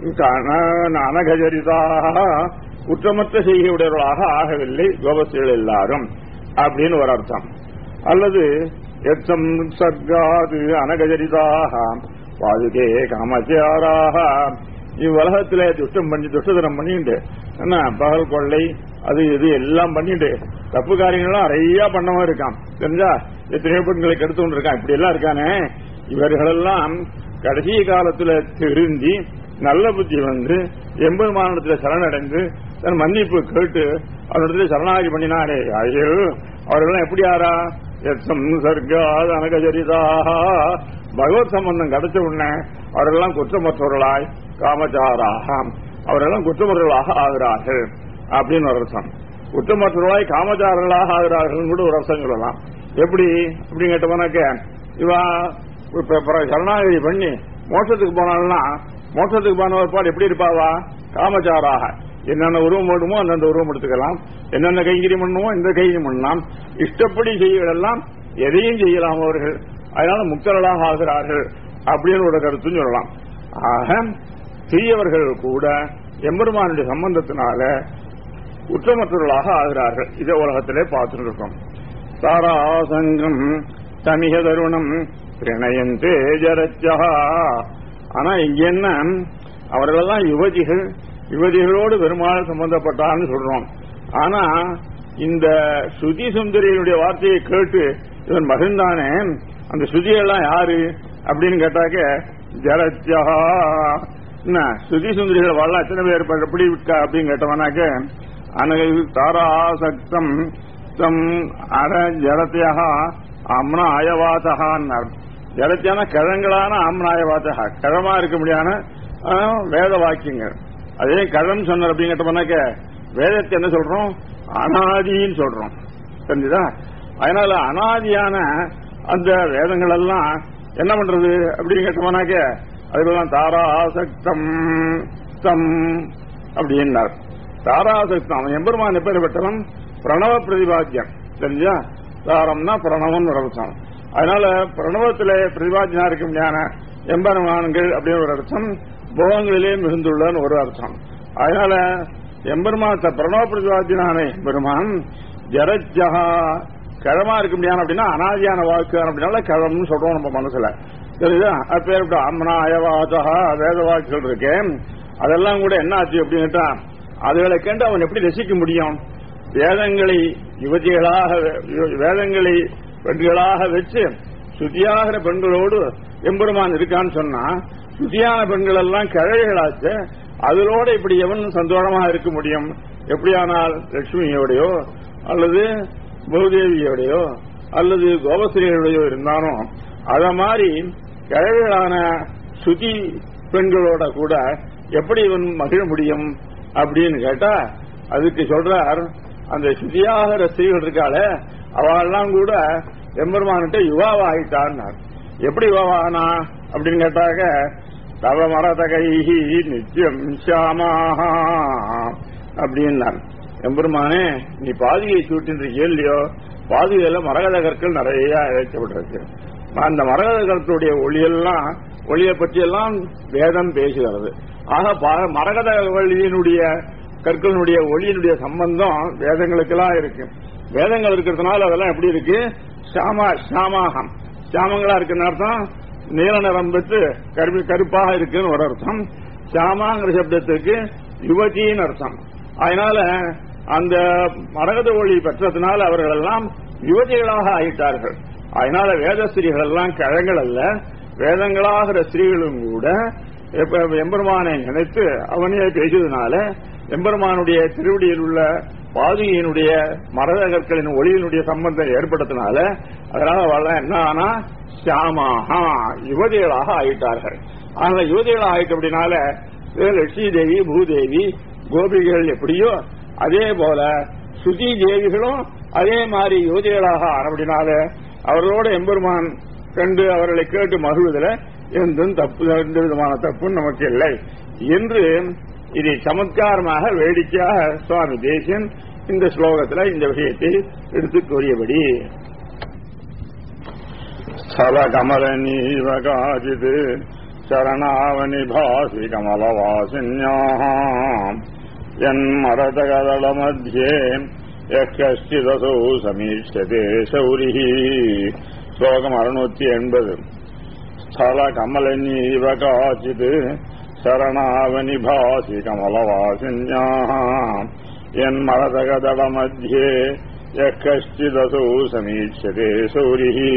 அனகஜரிதாக குற்றமற்ற செய்கையுடையவர்களாக ஆகவில்லை கோபஸ்திரிகள் எல்லாரும் அப்படின்னு ஒரு அர்த்தம் அல்லது எச்சம் சர்க்காது அனகஜரிதாக பாதுகே காமச்சாராக இவ்வுலகத்திலே துஷ்டம் பண்ணி துஷ்டதனம் பண்ணிட்டு என்ன பகல் கொள்ளை அது இது எல்லாம் பண்ணிட்டு தப்பு காரியங்கள்லாம் நிறைய பண்ணவன் இருக்கான் தெரிஞ்சா எத்தனையோ பெண்களை கெடுத்து கொண்டு இருக்கான் இப்படி எல்லாம் இருக்கானே இவர்களெல்லாம் கடைசி காலத்துல திருந்தி நல்ல புத்தி வந்து எம்பெருமானத்துல சரணடைந்து தன் மன்னிப்பு கேட்டு அவனிடத்துல சரணாகி பண்ணினாரே ஐயோ அவர்கள்லாம் எப்படி ஆறா எத்தம் சர்க்காது அனகஜரிதாக பகவத் சம்பந்தம் கிடைச்ச உடனே அவர்களெல்லாம் குற்றமற்றவர்களாய் காமச்சாராக அவரெல்லாம் குற்றமற்றவர்களாக ஆகிறார்கள் அப்படின்னு ஒரு அர்த்தம் குற்றமற்றவர்களாய் காமச்சாரர்களாக ஆகிறார்கள் கூட ஒரு அர்த்தம் சொல்லலாம் எப்படி அப்படின்னு கேட்டவனாக்க இவா சரணாகதி பண்ணி மோட்சத்துக்கு போனால்னா மோட்சத்துக்கு போன ஒருபாடு எப்படி இருப்பாவா காமச்சாராக என்னென்ன உருவம் வேண்டுமோ அந்தந்த உருவம் எடுத்துக்கலாம் என்னென்ன கைங்கரியம் பண்ணுமோ இந்த கைங்கரியம் பண்ணலாம் இஷ்டப்படி செய்யலாம் எதையும் செய்யலாம் அவர்கள் அதனால முக்தர்களாக ஆகிறார்கள் அப்படின்னு ஒரு கருத்துன்னு சொல்லலாம் ஆக தீயவர்கள் கூட எம்பெருமானுடைய சம்பந்தத்தினால குற்றமற்றவர்களாக ஆகிறார்கள் இதை உலகத்திலே பார்த்துட்டு இருக்கோம் தாராசங்கம் தமிக தருணம் பிரணயந்தே ஜரச்சா ஆனா இங்க என்ன அவர்களெல்லாம் யுவதிகள் யுவதிகளோடு பெருமாள் சம்பந்தப்பட்டான்னு சொல்றோம் ஆனா இந்த ஸ்ருதி சுந்தரியினுடைய வார்த்தையை கேட்டு இவன் மகிழ்ந்தானே அந்த ஸ்ருதியெல்லாம் யாரு அப்படின்னு கேட்டாக்க ஜலச்சா என்ன சுதி சுந்தரிகள் வாழ எத்தனை பேர் ப- எப்படி இருக்கா அப்படின்னு கேட்டவனாக்க அனகை தாராசக்தம் தம் அர ஜலத்தையாக அம்னா அயவாசகான்னார் ஜலத்தியான கிழங்களான ஆம்னாயவாசகா கிழமா இருக்க முடியான ஆ, வேத வாக்கியங்கள் அதே கழம் சொன்னார் அப்படின்னு கேட்டோம்னாக்க வேதத்தை என்ன சொல்றோம் அனாதின்னு சொல்றோம் தெரிஞ்சுதா அதனால அனாதியான அந்த வேதங்கள் எல்லாம் என்ன பண்றது அப்படின்னு கேட்டோம்னாக்க அதுக்கெல்லாம் தாராசக்தம் தம் அப்படின்னார் தாராசக்தம் அவன் எம்பெருமான் எப்பேற்பட்டவன் பிரணவ பிரதிபாத்தியம் தெரிஞ்சா தாரம்னா பிரணவம் அர்த்தம் அதனால பிரணவத்திலே பிரதிபாத்தியா இருக்கும் ஞான எம்பெருமான்கள் அப்படின்னு ஒரு அர்த்தம் போகங்களிலே மிகுந்துள்ளன்னு ஒரு அர்த்தம் அதனால எம்பெருமான் த- பிரணவ பிரதிபாத்தியனான பெருமான் ஜரஜகா கிழமா இருக்க முடியாது அப்படின்னா அனாதியான வாக்கு அப்படின்னால கிழம்னு சொல்றோம் நம்ம மனசுல தெரியுதா அது பேர் இப்படி அம்மனா அயவாசகா வேத வாக்குகள் இருக்கேன் அதெல்லாம் கூட என்ன ஆச்சு அப்படின்னு கேட்டா அதுகளை கண்டு அவன் எப்படி ரசிக்க முடியும் வேதங்களை யுவதிகளாக வே- வேதங்களை பெண்களாக வச்சு சுத்தியாகிற பெண்களோடு எம்பெருமான் இருக்கான்னு சொன்னா சுத்தியான பெண்கள் எல்லாம் கிழழைகளாச்சு அதிலோட இப்படி எவன் சந்தோஷமா இருக்க முடியும் எப்படியானால் லட்சுமியோடையோ அல்லது பூதேவியோடையோ அல்லது கோபஸ்ரீயோடையோ இருந்தாலும் அத மாதிரி கிழவிகளான சுதி பெண்களோட கூட எப்படி இவன் மகிழ முடியும் அப்படின்னு கேட்டா அதுக்கு சொல்றார் அந்த சுதியாகிற ஸ்திரீகள் இருக்காளே அவெல்லாம் கூட எம்பெருமான்கிட்ட யுவாவாயிட்டான்னார் எப்படி யுவாவானா அப்படின்னு கேட்டாக்க தவ மரதகைஹி நித்தியம் ஷாமாஹா அப்படின்னார் எம்பெருமானே நீ பாதியை சூட்டின்றிருக்கியோ இல்லையோ பாதிகையில மரகத கற்கள் நிறைய இழைக்கப்பட்டிருக்கு அந்த மரகத கற்களுடைய ஒளியெல்லாம் ஒளியை பற்றியெல்லாம் வேதம் பேசுகிறது ஆக ப- மரகத ஒளியினுடைய கற்களினுடைய ஒளியினுடைய சம்பந்தம் வேதங்களுக்கெல்லாம் இருக்கு வேதங்கள் இருக்கிறதுனால அதெல்லாம் எப்படி இருக்கு ஷாமா ஷாமாகம் ஷாமங்களா இருக்குன்னு அர்த்தம் நீல நிறம் பெற்று கருப்பு கருப்பாக இருக்குன்னு ஒரு அர்த்தம் ஷாமாங்கிற சப்தத்துக்கு யுவதின்னு அர்த்தம் அதனால அந்த மரகத ஒளி பெற்றதுனால அவர்கள் எல்லாம் யுவதிகளாக ஆயிட்டார்கள் அதனால வேத ஸ்திரீகள் எல்லாம் கிழங்கள் அல்ல வேதங்களாகிற ஸ்திரீகளும் கூட எப்ப எம்பெருமானை நினைத்து அவனையே பேசியதுனால எம்பெருமானுடைய திருவடியில் உள்ள பாதுகையினுடைய மரத கற்களின் ஒளியினுடைய சம்பந்தம் ஏற்பட்டதுனால அதனால அவள் என்ன ஆனா ஷியாமாகா யுவதிகளாக ஆயிட்டார்கள் ஆனா யுவதிகளாக ஆயிட்ட அப்படின்னால லட்சுமி தேவி பூதேவி கோபிகள் எப்படியோ அதே போல சுதி தேவிகளும் அதே மாதிரி யுவதிகளாக ஆனபடினால அவர்களோட எம்பெருமான் கண்டு அவர்களை கேட்டு மகிழ்வதில் எந்த தப்பு எந்த விதமான தப்பும் நமக்கு இல்லை என்று இதை சமத்காரமாக வேடிக்கையாக சுவாமி தேசியன் இந்த ஸ்லோகத்தில் இந்த விஷயத்தை எடுத்து கூறியபடி ஸ்தலகமலநீவ காஜித் சரணாவனி பாசி கமலவாசின்யாம் என்மரதகதள மத்தியே யஷ்டிதசோ சமீட்சதே சௌரிஹி ஸ்லோகம் அறுநூத்தி எண்பது ஸ்தல கமலநீவ காச்சித் சரணாவனி பாசி கமலவாசின்யாம் என்மரதகதள மத்தியே யஷ்டிதசோ சமீட்சதே சௌரிஹி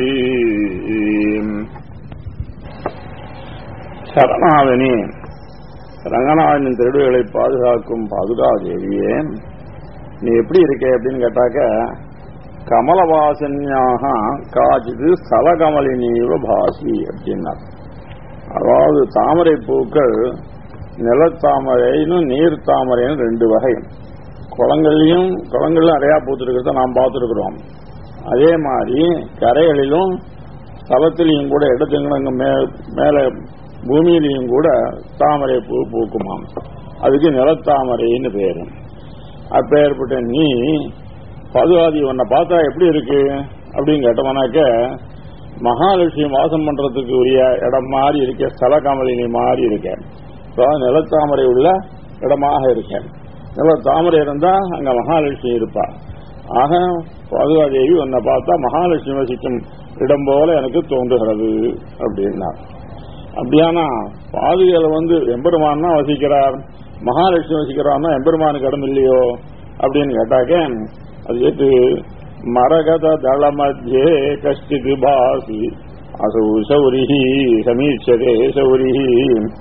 சரணாவனி ரங்கநாதனின் திருடுகளை பாதுகாக்கும் பாதுகாதேவியே நீ எப்படி இருக்க அப்படின்னு கேட்டாக்க கமலவாசன்யாக காஜிது ஸ்தலகமலினீவ பாசி அப்படின்னார் அதாவது தாமரை பூக்கள் நிலத்தாமரைன்னு நீர் தாமரைன்னு ரெண்டு வகை குளங்கள்லயும் குளங்கள்ல நிறையா பூத்திருக்கிறத நாம் பார்த்துருக்கிறோம் அதே மாதிரி கரைகளிலும் ஸ்தலத்திலையும் கூட இடத்துங்க மேல பூமியிலையும் கூட தாமரை பூ பூக்குமாம் அதுக்கு நிலத்தாமரைன்னு பேரு அப்பேற்பட்ட நீ பதுவாதி உன்னை பார்த்தா எப்படி இருக்கு அப்படின்னு கேட்டோம்னாக்க மகாலட்சுமி வாசம் பண்றதுக்கு உரிய இடம் மாதிரி இருக்க ஸ்தல கமலினி மாதிரி இருக்க அதாவது நிலத்தாமரை உள்ள இடமாக இருக்க நில தாமரை இருந்தா அங்க மகாலட்சுமி இருப்பா ஆக பாதுகாதேவி உன்னை பார்த்தா மகாலட்சுமி வசிக்கும் இடம் போல எனக்கு தோன்றுகிறது அப்படின்னா அப்படியானா பாதுகையில வந்து எம்பெருமான் தான் வசிக்கிறார் மகாலட்சுமி வசிக்கிறான்னா எம்பெருமானுக்கு இடம் இல்லையோ அப்படின்னு கேட்டாக்க அது ஏற்று மரகத தள மத்தியே கஷ்டிது பாசி அசௌ சௌரிஹி சமீட்சதே சௌரிஹி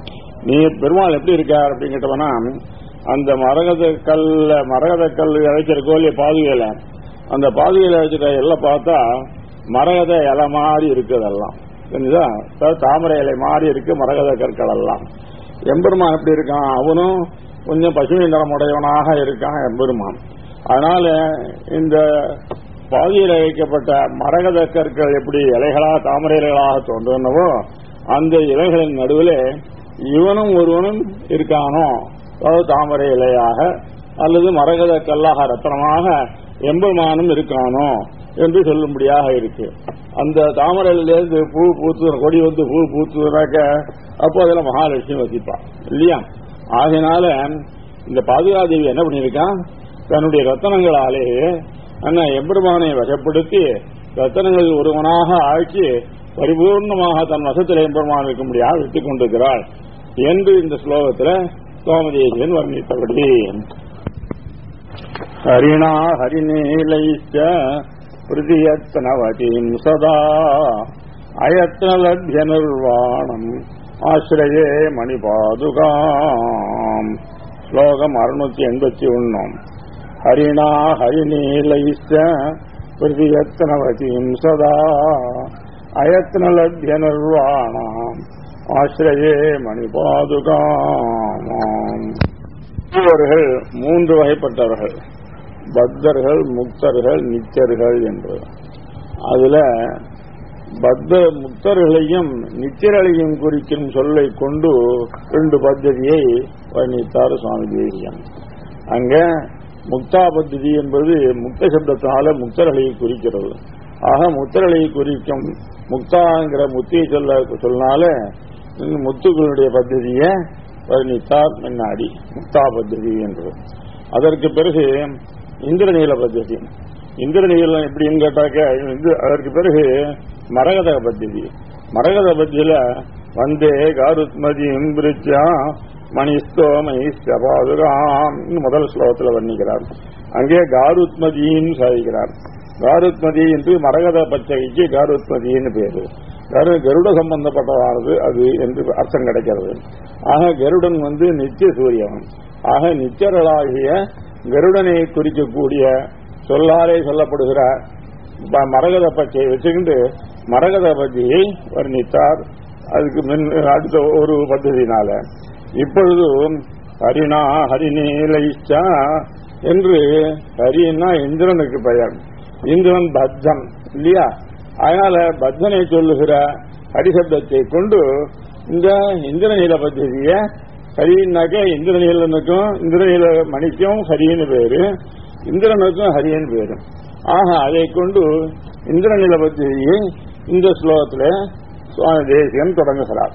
நீ பெருமாள் எப்படி இருக்கார் அப்படின்னு கேட்டவனா அந்த மரகத கல்ல மரகத கல் இழைக்கிற கோழிய பாதுகையில அந்த பாதுகையில இழைச்சிட்ட எல்லாம் பார்த்தா மரகத இலை மாதிரி இருக்குதெல்லாம் தெரிஞ்சுதா அதாவது தாமரை இலை மாதிரி இருக்கு மரகத கற்கள் எல்லாம் எம்பெருமான் எப்படி இருக்கான் அவனும் கொஞ்சம் பசுமை நிறமுடையவனாக இருக்கான் எம்பெருமான் அதனால இந்த பாதியில் வைக்கப்பட்ட மரகத கற்கள் எப்படி இலைகளா தாமரை இலைகளாக தோன்றுனவோ அந்த இலைகளின் நடுவில் இவனும் ஒருவனும் இருக்கானோ அதாவது தாமரை இலையாக அல்லது மரகத கல்லாக ரத்தனமாக எம்பெருமானும் இருக்கானோ என்று சொல்லும்படியாக இருக்கு அந்த தாமரையிலிருந்து பூ பூத்து கொடி வந்து பூ பூத்துனாக்க அப்போ அதில் மகாலட்சுமி வசிப்பா இல்லையா ஆகையினால இந்த பாதுகாதேவி என்ன பண்ணியிருக்கான் தன்னுடைய ரத்தனங்களாலே அண்ணா எம்பெருமானை வசப்படுத்தி ரத்தனங்கள் ஒருவனாக ஆக்கி பரிபூர்ணமாக தன் வசத்தில் எம்பெருமான் இருக்கும்படியாக விட்டுக் கொண்டிருக்கிறாள் என்று இந்த ஸ்லோகத்தில் சோமதேசியன் வர்ணித்தபடி ஹரிணா ஹரிநீலைச்ச பிரதியத்னவதீம் சதா அயத்னலப்ய நிர்வாணம் ஆசிரயே மணிபாதுகாம் ஸ்லோகம் அறுநூத்தி எண்பத்தி ஒன்னும் ஹரிணா ஹரிநீலைச்ச பிரதியத்னவதீம் சதா அயத்னலப்ய நிர்வாணம் ஆசிரயே மணிபாதுகாம் இவர்கள் மூன்று வகைப்பட்டவர்கள் பத்தர்கள் முக்தர்கள் நிச்சர்கள் என்று அதுல பத்த முக்தர்களையும் நிச்சர்களையும் குறிக்கும் சொல்லை கொண்டு ரெண்டு பத்ததியை வர்ணித்தார் சுவாமி தேசியம் அங்க முக்தா பத்ததி என்பது முக்த சப்தத்தினால முக்தர்களை குறிக்கிறது ஆக முக்தர்களை குறிக்கும் முக்தாங்கிற முத்தியை சொல்ல சொன்னால முத்துக்களுடைய பத்ததியை வர்ணித்தார் முன்னாடி முக்தா பத்ததி என்று அதற்கு பிறகு இந்திரநீல பத்ததி இந்திரநீலம் எப்படின்னு கேட்டாக்க இது- அதற்கு பிறகு மரகத பத்ததி மரகத பத்தியில வந்தே காருத்மதி இம்பிரிச்சா மணிஸ்தோமை பாதுகாம் முதல் ஸ்லோகத்தில் வர்ணிக்கிறார் அங்கே காருத்மதின்னு சாதிக்கிறார் காருத்மதி என்று மரகத பச்சைக்கு காருத்மதின்னு பேரு கரு கருட சம்பந்தப்பட்டதானது அது என்று அர்த்தம் கிடைக்கிறது ஆக கருடன் வந்து நித்திய சூரியன் ஆக நித்தியர்களாகிய கருடனை குறிக்கக்கூடிய சொல்லாலே சொல்லப்படுகிற ப- மரகத பச்சையை வச்சுக்கிட்டு மரகத பச்சையை வர்ணித்தார் அதுக்கு முன் அடுத்த ஒரு பദ്ധதினால இப்பொழுது ஹரிணா ஹரிநீலைச்சா என்று ஹரின்னா இந்திரனுக்கு பெயர் இந்திரன் பத்தன் இல்லையா அதனால பத்தனை சொல்லுகிற ஹரிசப்தத்தை கொண்டு இந்த இந்திரநீல பദ്ധதிய ஹரின்னாக்க இந்திரநீலனுக்கும் இந்திரநீல மணிக்கும் ஹரின்னு பேரு இந்திரனுக்கும் ஹரியன் பேரு ஆக அதை கொண்டு இந்திரநீல பദ്ധதியை இந்த ஸ்லோகத்தில் சுவாமி தேசிகன் தொடங்குகிறார்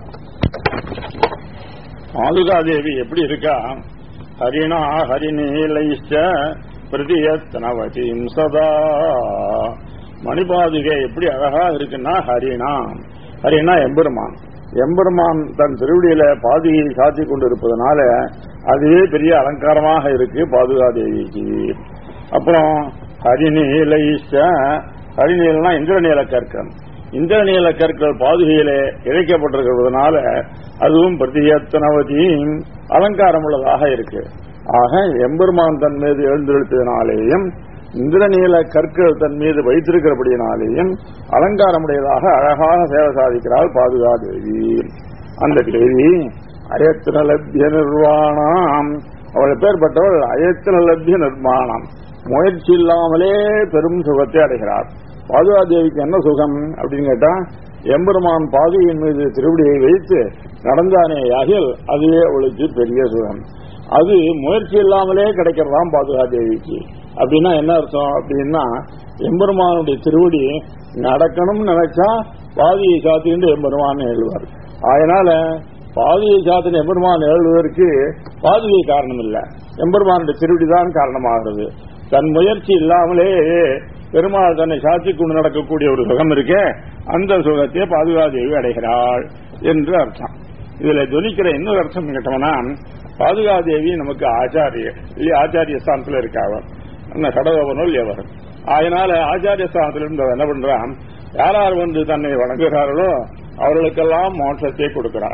மாதுகாதேவி எப்படி இருக்கா ஹரிணா ஹரிநீலைச்ச பிரதியத்னவதீம் சதா மணிபாதுகை எப்படி அழகா இருக்குன்னா ஹரிணா ஹரிணா எம்பெருமான் எம்பெருமான் தன் திருவடியில பாதுகையை சாத்தி கொண்டிருப்பதனால அதுவே பெரிய அலங்காரமாக இருக்கு பாதுகாதேவிக்கு அப்புறம் ஹரிநீலைச்ச ஹரிநீலனா இந்திரநீல கற்கள் இந்திரநீல கற்கள் பாதுகையிலே இழைக்கப்பட்டிருக்கிறதுனால அதுவும் பிரதியத்தனவதியும் அலங்காரம் உள்ளதாக இருக்கு ஆக எம்பெருமான் தன் மீது எழுந்தெழுத்ததினாலேயும் இந்திரநீல கற்கள் தன் மீது வைத்திருக்கிறபடியினாலேயும் அலங்காரமுடையதாக அழகாக சேவை சாதிக்கிறாள் பாதுகாதேவி அந்த தேவி அயத்தினலபிய நிர்வாணம் அவள் பேர்பட்டவள் அயத்தினலபிய நிர்மாணம் முயற்சி இல்லாமலே பெரும் சுகத்தை அடைகிறார் பாதுகாதேவிக்கு என்ன சுகம் அப்படின்னு கேட்டா எம்பெருமான் பாதுகையின் மீது திருவடியை வைத்து நடந்தானே யாகில் அதுவே அவளுக்கு பெரிய சுகம் அது முயற்சி இல்லாமலே கிடைக்கிறதாம் பாதுகாதேவிக்கு அப்படின்னா என்ன அர்த்தம் அப்படின்னா எம்பெருமானுடைய திருவடி நடக்கணும்னு நினைச்சா பாதியை சாத்திட்டு எம்பெருமான் எழுவார் அதனால பாதியை சாத்தின எம்பெருமான் எழுவதற்கு பாதுகை காரணம் இல்ல எம்பெருமானுடைய திருவடி தான் காரணமாகிறது தன் முயற்சி இல்லாமலே பெருமாள் தன்னை சாத்தி கொண்டு நடக்கக்கூடிய ஒரு சுகம் இருக்கே அந்த சுகத்தை பாதுகாதேவி அடைகிறாள் என்று அர்த்தம் இதுல துணிக்கிற இன்னொரு அர்த்தம் கேட்டோம்னா பாதுகாதேவி நமக்கு ஆச்சாரியர் இல்லையா ஆச்சாரிய ஸ்தானத்தில் இருக்காவர் என்ன கடவுளோ இல்லையவர் அதனால ஆச்சாரிய ஸ்தானத்தில் இருந்தவர் என்ன பண்றான் யார் யார் வந்து தன்னை வணங்குகிறார்களோ அவர்களுக்கெல்லாம் மோட்சத்தை கொடுக்கிறார்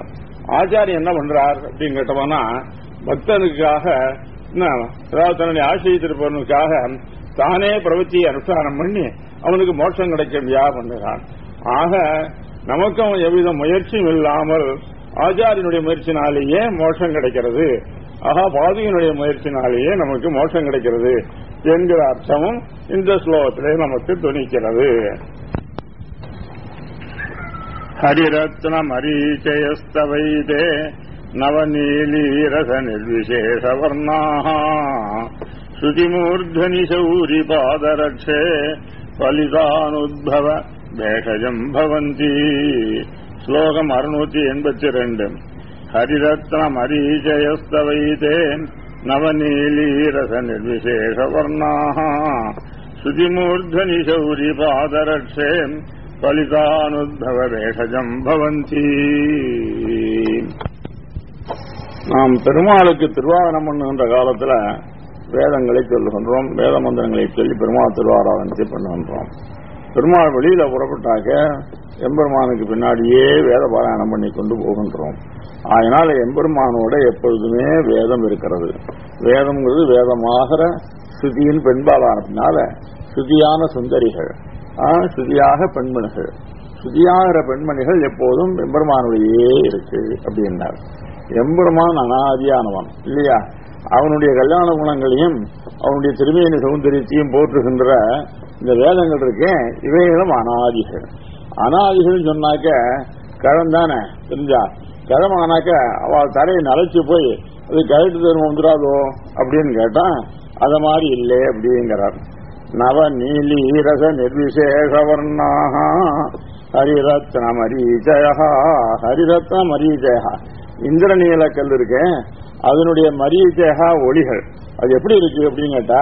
ஆச்சாரியன் என்ன பண்றார் அப்படின்னு கேட்டோம்னா பக்தனுக்காக என்ன, அதாவது தன்னுடைய ஆசிரியத்திருப்பவனுக்காக தானே பிரவத்தியை அனுஷ்டானம் பண்ணி அவனுக்கு மோட்சம் கிடைக்கவியா பண்ணுகிறான் ஆக நமக்கும் எவ்வித முயற்சியும் இல்லாமல் ஆச்சாரியனுடைய முயற்சினாலேயே மோட்சம் கிடைக்கிறது ஆகா பாதியினுடைய முயற்சினாலேயே நமக்கு மோட்சம் கிடைக்கிறது என்கிற அர்த்தமும் இந்த ஸ்லோகத்திலே நமக்கு துணிக்கிறது ஹரிரத்ன மரீச்சயஸ்தவைதே நவநீலீரச நிர்விசேஷ வர்ணாः ஸ்ருதிமூர்धनि சௌரி பாதரட்சே பலிதானுத்பவ பேஷஜம் பவந்தி ஸ்லோகம் அறுநூத்தி எண்பத்தி ரெண்டு ஹரிரத்ன மரீச்சயஸ்தவைதே நவநீலீரச நிர்விசேஷ வர்ணாः ஸ்ருதிமூர்धनि சௌரி பாதரட்சே பலிதானுத்பவ பேஷஜம் பவந்தி நாம் பெருமாளுக்கு திருவாரணம் பண்ணுகின்ற காலத்துல வேதங்களை சொல்லுகின்றோம் வேத மந்திரங்களை சொல்லி பெருமாள் திருவாராதனத்தை பண்ணுகின்றோம் பெருமாள் வெளியில புறப்பட்டாக்க எம்பெருமானுக்கு பின்னாடியே வேத பாராயணம் பண்ணி கொண்டு போகின்றோம் அதனால எம்பெருமானோட எப்பொழுதுமே வேதம் இருக்கிறது வேதம்ங்கிறது வேதமாகிற ஸ்ருதியின் பெண்பாலானதுனால ஸ்ருதியான சுந்தரிகள் ஆ, ஸ்ருதியாக பெண்மணிகள் ஸ்ருதியாகிற பெண்மணிகள் எப்போதும் எம்பெருமானுடையே இருக்கு அப்படின்னார் எம்பெருமான் அனாதியானவன் இல்லையா அவனுடைய கல்யாண குணங்களையும் அவனுடைய திருமேனி சௌந்தரியத்தையும் போற்றுகின்ற இந்த வேதங்கள் இருக்கே இவைகளும் அனாதிகள் அனாதிகள் சொன்னாக்க கழம் தானே தெரிஞ்சா கிழமானாக்க அவள் தரையை நரைச்சு போய் அது கழட்டு தரும் வந்துடாதோ அப்படின்னு கேட்டா அத மாதிரி இல்லை அப்படிங்கிறார் நவ நீலி ரச நிர்விசேஷ வர்ணாக ஹரிரத்ன மரீஜய ஹரிரத்ன மரீஜய இந்திரநீல கல் இருக்கு அதனுடைய மரீஜயா ஒளிகள் அது எப்படி இருக்கு அப்படின்னு கேட்டா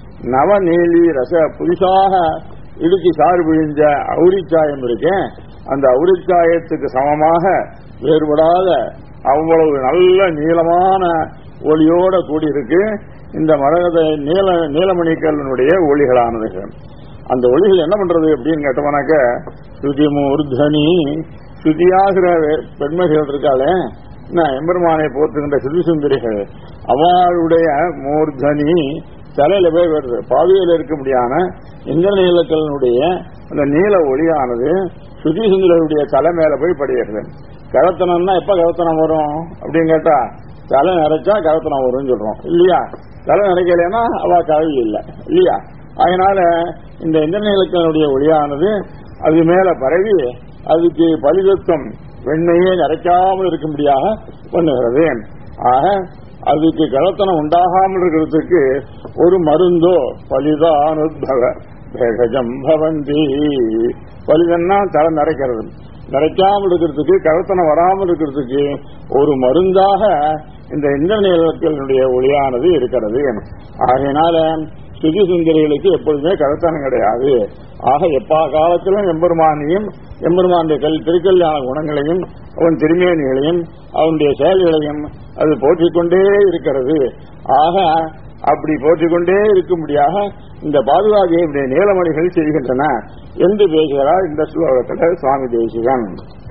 நவநீலி ரச புதுசாக இடுக்கி சாறு பிழிஞ்ச அவுரிச்சாயம் இருக்கு அந்த அவுரிச்சாயத்துக்கு சமமாக வேறுபடாத அவ்வளவு நல்ல நீளமான ஒளியோட கூடியிருக்கு இந்த மரகத நீல நீலமணிக்கல்லினுடைய ஒளிகளானது அந்த ஒளிகள் என்ன பண்றது அப்படின்னு கேட்டோம்னாக்க ஸ்ருதி மூர்தனி ஸ்ருதியாகிற வே- பெண்மைகள் இருக்காளே என்ன எம்பெருமானை போற்றுகின்ற ஸ்ருதி சுந்தரிகள் அவளுடைய மூர்தனி தலையில போய் வருது பாவியில் இருக்க முடியாத இந்திரநீலக்கல்னுடைய அந்த நீல ஒளியானது ஸ்ருதி சுந்தரருடைய தலை மேல போய் படுகிறது கரத்தனம்னா எப்ப கரத்தனம் வரும் அப்படின்னு கேட்டா தலை நிறைச்சா கரத்தனம் வரும்னு சொல்றோம் இல்லையா தலை நிறைக்கலைன்னா அவ கழுவி இல்லை இல்லையா அதனால இந்த இந்திரநீலக்கனுடைய ஒளியானது அது மேல பரவி அதுக்கு பலிதத்துவம் வெண்ணையே நிறைக்காமல் இருக்கும்படியாக பண்ணுகிறது ஆக அதுக்கு கலத்தனம் உண்டாகாமல் இருக்கிறதுக்கு ஒரு மருந்தோ பலிதானுத்பவ பேகஜம் பவந்தி பலிதன்னா தலை நிறைக்கிறது நிறைக்காமல் இருக்கிறதுக்கு கலத்தனம் வராமல் இருக்கிறதுக்கு ஒரு மருந்தாக இந்த இந்திரநீலத்தினுடைய ஒளியானது இருக்கிறது ஆகையினால சுதி சுந்தரிகளுக்கு எப்பொழுதுமே கலத்தனம் கிடையாது ஆக எப்பா காலத்திலும் எம்பெருமானையும் எம்பெருமானுடைய கல் திருக்கல்யாண குணங்களையும் அவன் திருமேனிகளையும் அவனுடைய செயல்களையும் அது போற்றிக்கொண்டே இருக்கிறது ஆக அப்படி போற்றிக்கொண்டே இருக்கும்படியாக இந்த பாதுகாதியை நீலமணிகள் செய்கின்றன என்று பேசுகிறார் இந்த ஸ்லோகத்தில் சுவாமி தேசிகன்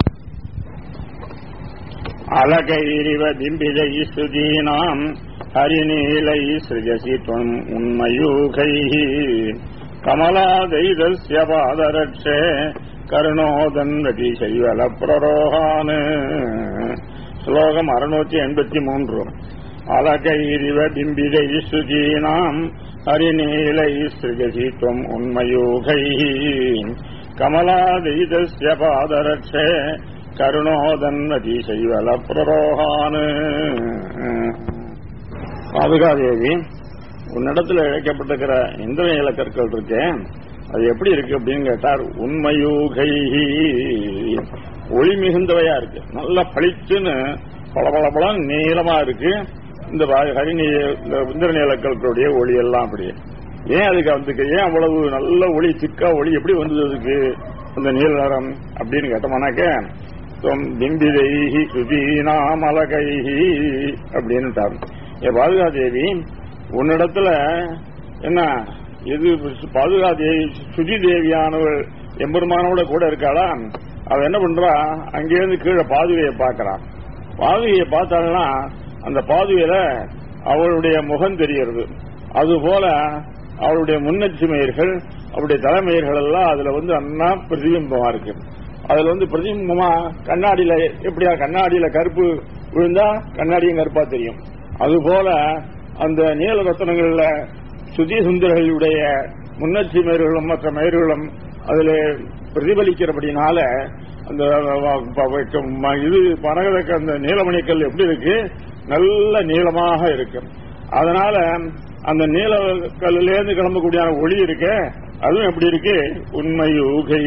அலகைரிவ பிம்பிதை சுதீனாம் ஹரிநீலை சிருஜசி துவம் உண்மயூகைः கமலாதைதஸ்ய பாதரட்சே கருணோதன்வதி செய்வல பிரரோகான் ஸ்லோகம் அறுநூத்தி எண்பத்தி மூன்று அலகைரிவ பிம்பிதை சுதீனாம் ஹரிநீலை சிருஜசி துவம் உண்மயூகைः கமலாதைதஸ்ய பாதரட்சே கருணோதன்வதி செய்வல பிரரோகான் பாதுகாதேவி உன்னிடத்துல இழைக்கப்பட்டிருக்கிற இந்திர இலக்கற்கள் இருக்கே அது எப்படி இருக்கு அப்படின்னு கேட்டார் உண்மையூகை ஒளி மிகுந்தவையா இருக்கு நல்லா பளிச்சுன்னு பல பல பல நீளமா இருக்கு இந்த வா- ஹரிநீ இந்த இந்திர நீலக்கற்களுடைய ஒளி எல்லாம் அப்படி ஏன் அதுக்கு வந்துக்கு ஏன் அவ்வளவு நல்ல ஒளி திக்கா ஒளி எப்படி வந்தது அதுக்கு அந்த நீல நிறம் அப்படின்னு கேட்டோம்னாக்க துவம் பிம்பிதைஹி சுதீனாமலகைஹி அப்படின்னுட்டார் ஏ பாதுகாதேவி உன்னிடத்துல என்ன எது பாதுகாதேவி சுதி தேவியானவள் எம்பெருமானோட கூட இருக்காளா அவ என்ன பண்றா அங்கேருந்து கீழே பாதுகையை பார்க்கறான் பாதுகையை பார்த்தாள்னா அந்த பாதுகையில அவளுடைய முகம் தெரிகிறது அதுபோல அவளுடைய முன்னச்சுமையர்கள் அவருடைய தலைமையர்கள் எல்லாம் அதுல வந்து அண்ணா பிரதிபிம்பமா இருக்கு அதுல வந்து பிரதிபிம்பமா கண்ணாடியில எப்படியா கண்ணாடியில கருப்பு விழுந்தா கண்ணாடியும் கருப்பா தெரியும் அதுபோல அந்த நீல ரத்தனங்கள்ல சுதி சுந்தர்களுடைய முன்னச்சி மயிர்களும் மற்ற மயிர்களும் அதுல பிரதிபலிக்கிறபடினால அந்த இது பனகதக்க அந்த நீலமணிக்கல் எப்படி இருக்கு நல்ல நீளமாக இருக்கு அதனால அந்த நீல கல்லிலேருந்து கிளம்பக்கூடிய ஒளி இருக்கு அதுவும் எப்படி இருக்கு உண்மை ஊகை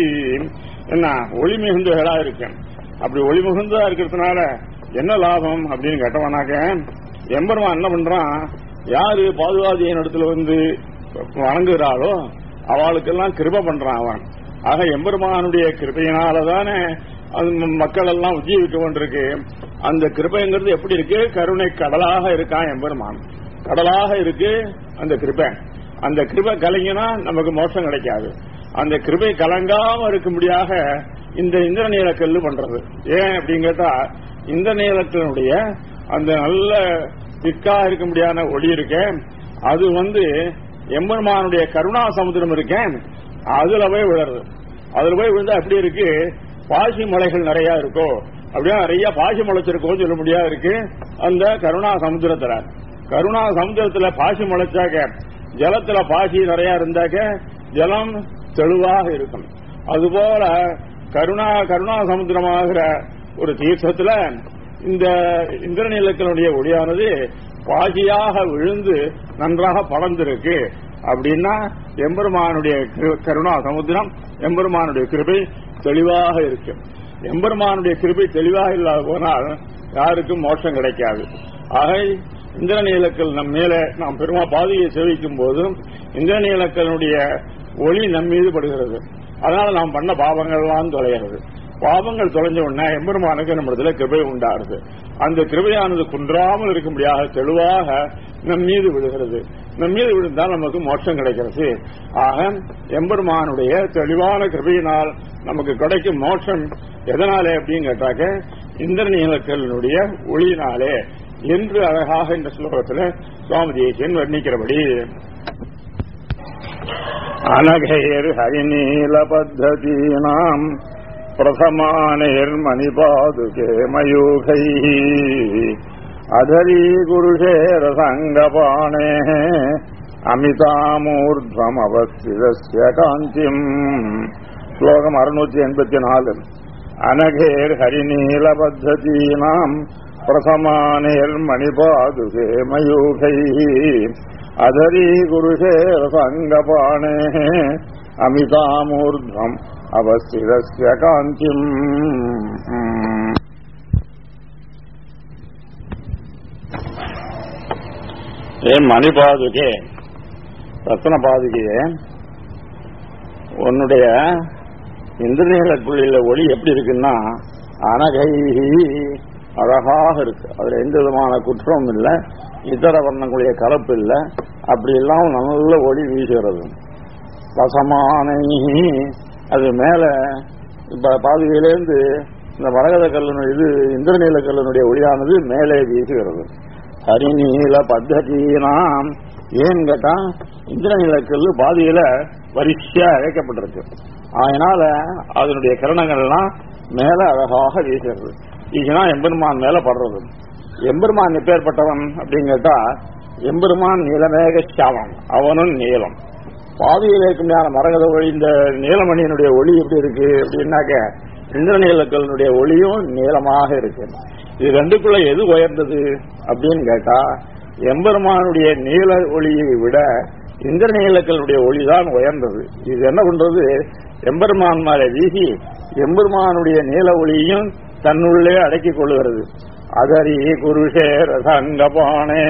என்ன ஒளி மிகுந்தகளா இருக்கு அப்படி ஒளி மிகுந்ததா இருக்கிறதுனால என்ன லாபம் அப்படின்னு கேட்டவனாக்க எம்பெருமான் என்ன பண்றான் யாரு பாதுகாதியின் இடத்துல வந்து வணங்குகிறாளோ அவளுக்கெல்லாம் கிருப பண்றான் அவன் ஆக எம்பெருமானுடைய கிருபையினாலதானே மக்கள் எல்லாம் உஜ்ஜீவிக்க கொண்டிருக்கு அந்த கிருபைங்கிறது எப்படி இருக்கு கருணை கடலாக இருக்கான் எம்பெருமான் கடலாக இருக்கு அந்த கிருபை அந்த கிருபை கலங்கினா நமக்கு மோசம் கிடைக்காது அந்த கிருபை கலங்காம இருக்கும்படியாக இந்த இந்திரநீல கல்லு பண்றது ஏன் அப்படின்னு கேட்டா இந்திரநீலத்தினுடைய அந்த நல்ல திக்கா இருக்க முடியாத ஒளி இருக்க அது வந்து எம்பெருமானுடைய கருணா சமுத்திரம் இருக்கேன் அதுல போய் விழுறது அதுல போய் விழுந்தா எப்படி இருக்கு பாசி மலைகள் நிறைய இருக்கோ அப்படியே நிறைய பாசி முளைச்சிருக்கோ சொல்ல முடியாது இருக்கு அந்த கருணா சமுத்திரத்துல கருணா சமுத்திரத்துல பாசி முளைச்சாக்க ஜலத்துல பாசி நிறைய இருந்தாக்க ஜலம் தெளிவாக இருக்கும் அதுபோல கருணா கருணா சமுத்திரமாகிற ஒரு தீர்த்தத்துல இந்த இந்திரநீலத்தினுடைய ஒளியானது பாசியாக விழுந்து நன்றாக படர்ந்திருக்கு அப்படின்னா எம்பெருமானுடைய கருணா சமுத்திரம் எம்பெருமானுடைய கிருபை தெளிவாக இருக்கு எம்பெருமானுடைய கிருபை தெளிவாக இல்லாத போனால் யாருக்கும் மோட்சம் கிடைக்காது ஆக இந்திரநீலக்கல் நம் மேல நாம் பெருமா பாதையை சேவிக்கும் போதும் இந்திரநீலக்கலுடைய ஒளி நம் மீது படுகிறது அதனால நாம் பண்ண பாவங்கள்லாம் தொலைகிறது பாவங்கள் தொலைஞ்ச உடனே எம்பெருமானுக்கு நம்மிடத்துல கிருபை உண்டாருது அந்த கிருபையானது குன்றாமல் இருக்கும்படியாக தெளிவாக நம் மீது விழுகிறது நம் மீது விழுந்தால் நமக்கு மோட்சம் கிடைக்கிறது ஆக எம்பெருமானுடைய தெளிவான கிருபையினால் நமக்கு கிடைக்கும் மோட்சம் எதனாலே அப்படின்னு கேட்டாக்க இந்திரநீலக்கலினுடைய ஒளியினாலே என்று அழகாக இந்த ஸ்லோகத்தில் சுவாமி தேசியன் வர்ணிக்கிறபடி அனகைர் ஹரிநீல பத்ததீனாம் प्रथमानिर्मणिपादुके मयूखैः अधरीगुरुषेर सङ्गपाणेः अमितामूर्ध्वमवस्थितस्य कान्तिम् श्लोकम् अरुणूति एण्पति नालु अनघेर् हरिनीलपद्धतीनाम् प्रथमानिर्मणिपादुके मयूखैः अधरीगुरुषेर सङ्गपाणेः अमितामूर्ध्वम् அவசிதஸ்ய காந்திம் ஏன் மணி பாதுகே ரத்ன பாதுகையே உன்னுடைய இந்திரநீல புள்ளியில ஒளி எப்படி இருக்குன்னா அனகை அழகாக இருக்கு அதுல எந்த விதமான குற்றமும் இல்லை இதர வர்ணங்களுடைய கலப்பு இல்லை அப்படி எல்லாம் நல்ல ஒளி வீசுகிறது ரசமானை அது மேல இப்ப பாதுகையிலேருந்து இந்த மரகத கல்லு இது இந்திரநீல கல்லனுடைய ஒளியானது மேலே வீசுகிறது ஹரிநீல பத்ததீனாம் ஏன்னு கேட்டா இந்திரநீல கல்லு பாதியில வரிசையா இழைக்கப்பட்டிருக்கு அதனால அதனுடைய கிரணங்கள்லாம் மேல அழகாக வீசுகிறது வீசினா எம்பெருமான் மேல படுறது எம்பெருமான் எப்பேற்பட்டவன் அப்படின்னு கேட்டா எம்பெருமான் நீலமேக சாமம் அவனும் நீளம் பாதியில் இருக்கின்ற மரகத ஒளி இந்த நீலமணியினுடைய ஒளி எப்படி இருக்கு அப்படின்னாக்க இந்திரநீலக்கல்னுடைய ஒளியும் நீளமாக இருக்கு இது ரெண்டுக்குள்ள எது உயர்ந்தது அப்படின்னு கேட்டா எம்பெருமானுடைய நீல ஒளியை விட இந்திரநீலக்கல்னுடைய ஒளிதான் உயர்ந்தது இது என்ன பண்றது எம்பெருமான் மேலே வீசி எம்பெருமானுடைய நீல ஒளியையும் தன்னுள்ளே அடக்கிக் கொள்ளுகிறது அதரி குருஷேர சங்கபானே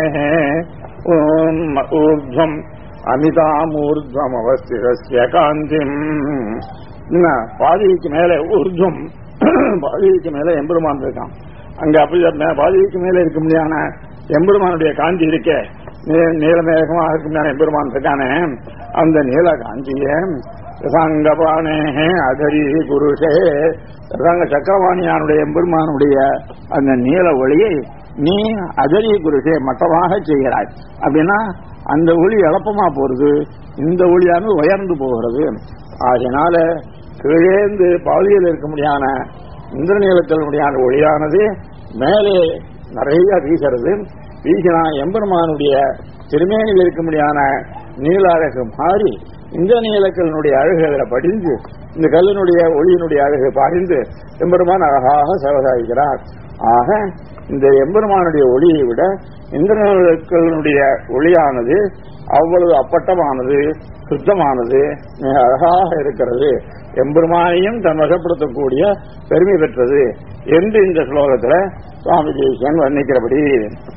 ஊர்துவம் அமிதாமூர்துவம் அவஸ்திதஸ்ய காந்திம் பாதிக்கு மேல ஊர்துவம் பாதிக்கு மேல எம்பெருமான் இருக்கான் அங்க அப்படி பாதிக்கு மேல இருக்க முடியாத எம்பெருமானுடைய காந்தி இருக்க நீலமேகமாக இருக்க முடியாத எம்பெருமான் இருக்கானே அந்த நீல காந்திய சங்கபானே அதரி குருஷே சங்க சக்கரவாணியானுடைய எம்பெருமானுடைய அந்த நீல ஒளியை நீ அதரி குருஷே மட்டமாக செய்கிறாய் அப்படின்னா அந்த ஒளி எளப்பமா போறது இந்த ஒளியானது உயர்ந்து போகிறது ஆகையினால கீழேந்து பாலியில் இருக்க முடியான இந்திரநீளத்தில் முடியான ஒளியானது மேலே நிறைய வீசுறது வீசினா எம்பெருமானுடைய திருமேனியில் இருக்க முடியான நீல அழகு மாறி இந்த நீலக்கல்லினுடைய அழகு அதில் படிந்து இந்த கல்லினுடைய ஒளியினுடைய அழகு பாய்ந்து எம்பெருமான் அழகாக சேவசாகிறார் ஆக இந்த எம்பெருமானுடைய ஒளியை விட இந்திரனுடைய ஒளியானது அவ்வளவு அப்பட்டமானது சுத்தமானது மிக அழகாக இருக்கிறது எம்பெருமானையும் தன் வசப்படுத்தக்கூடிய பெருமை பெற்றது என்று இந்த ஸ்லோகத்துல சுவாமி தேசியன் வர்ணிக்கிறபடி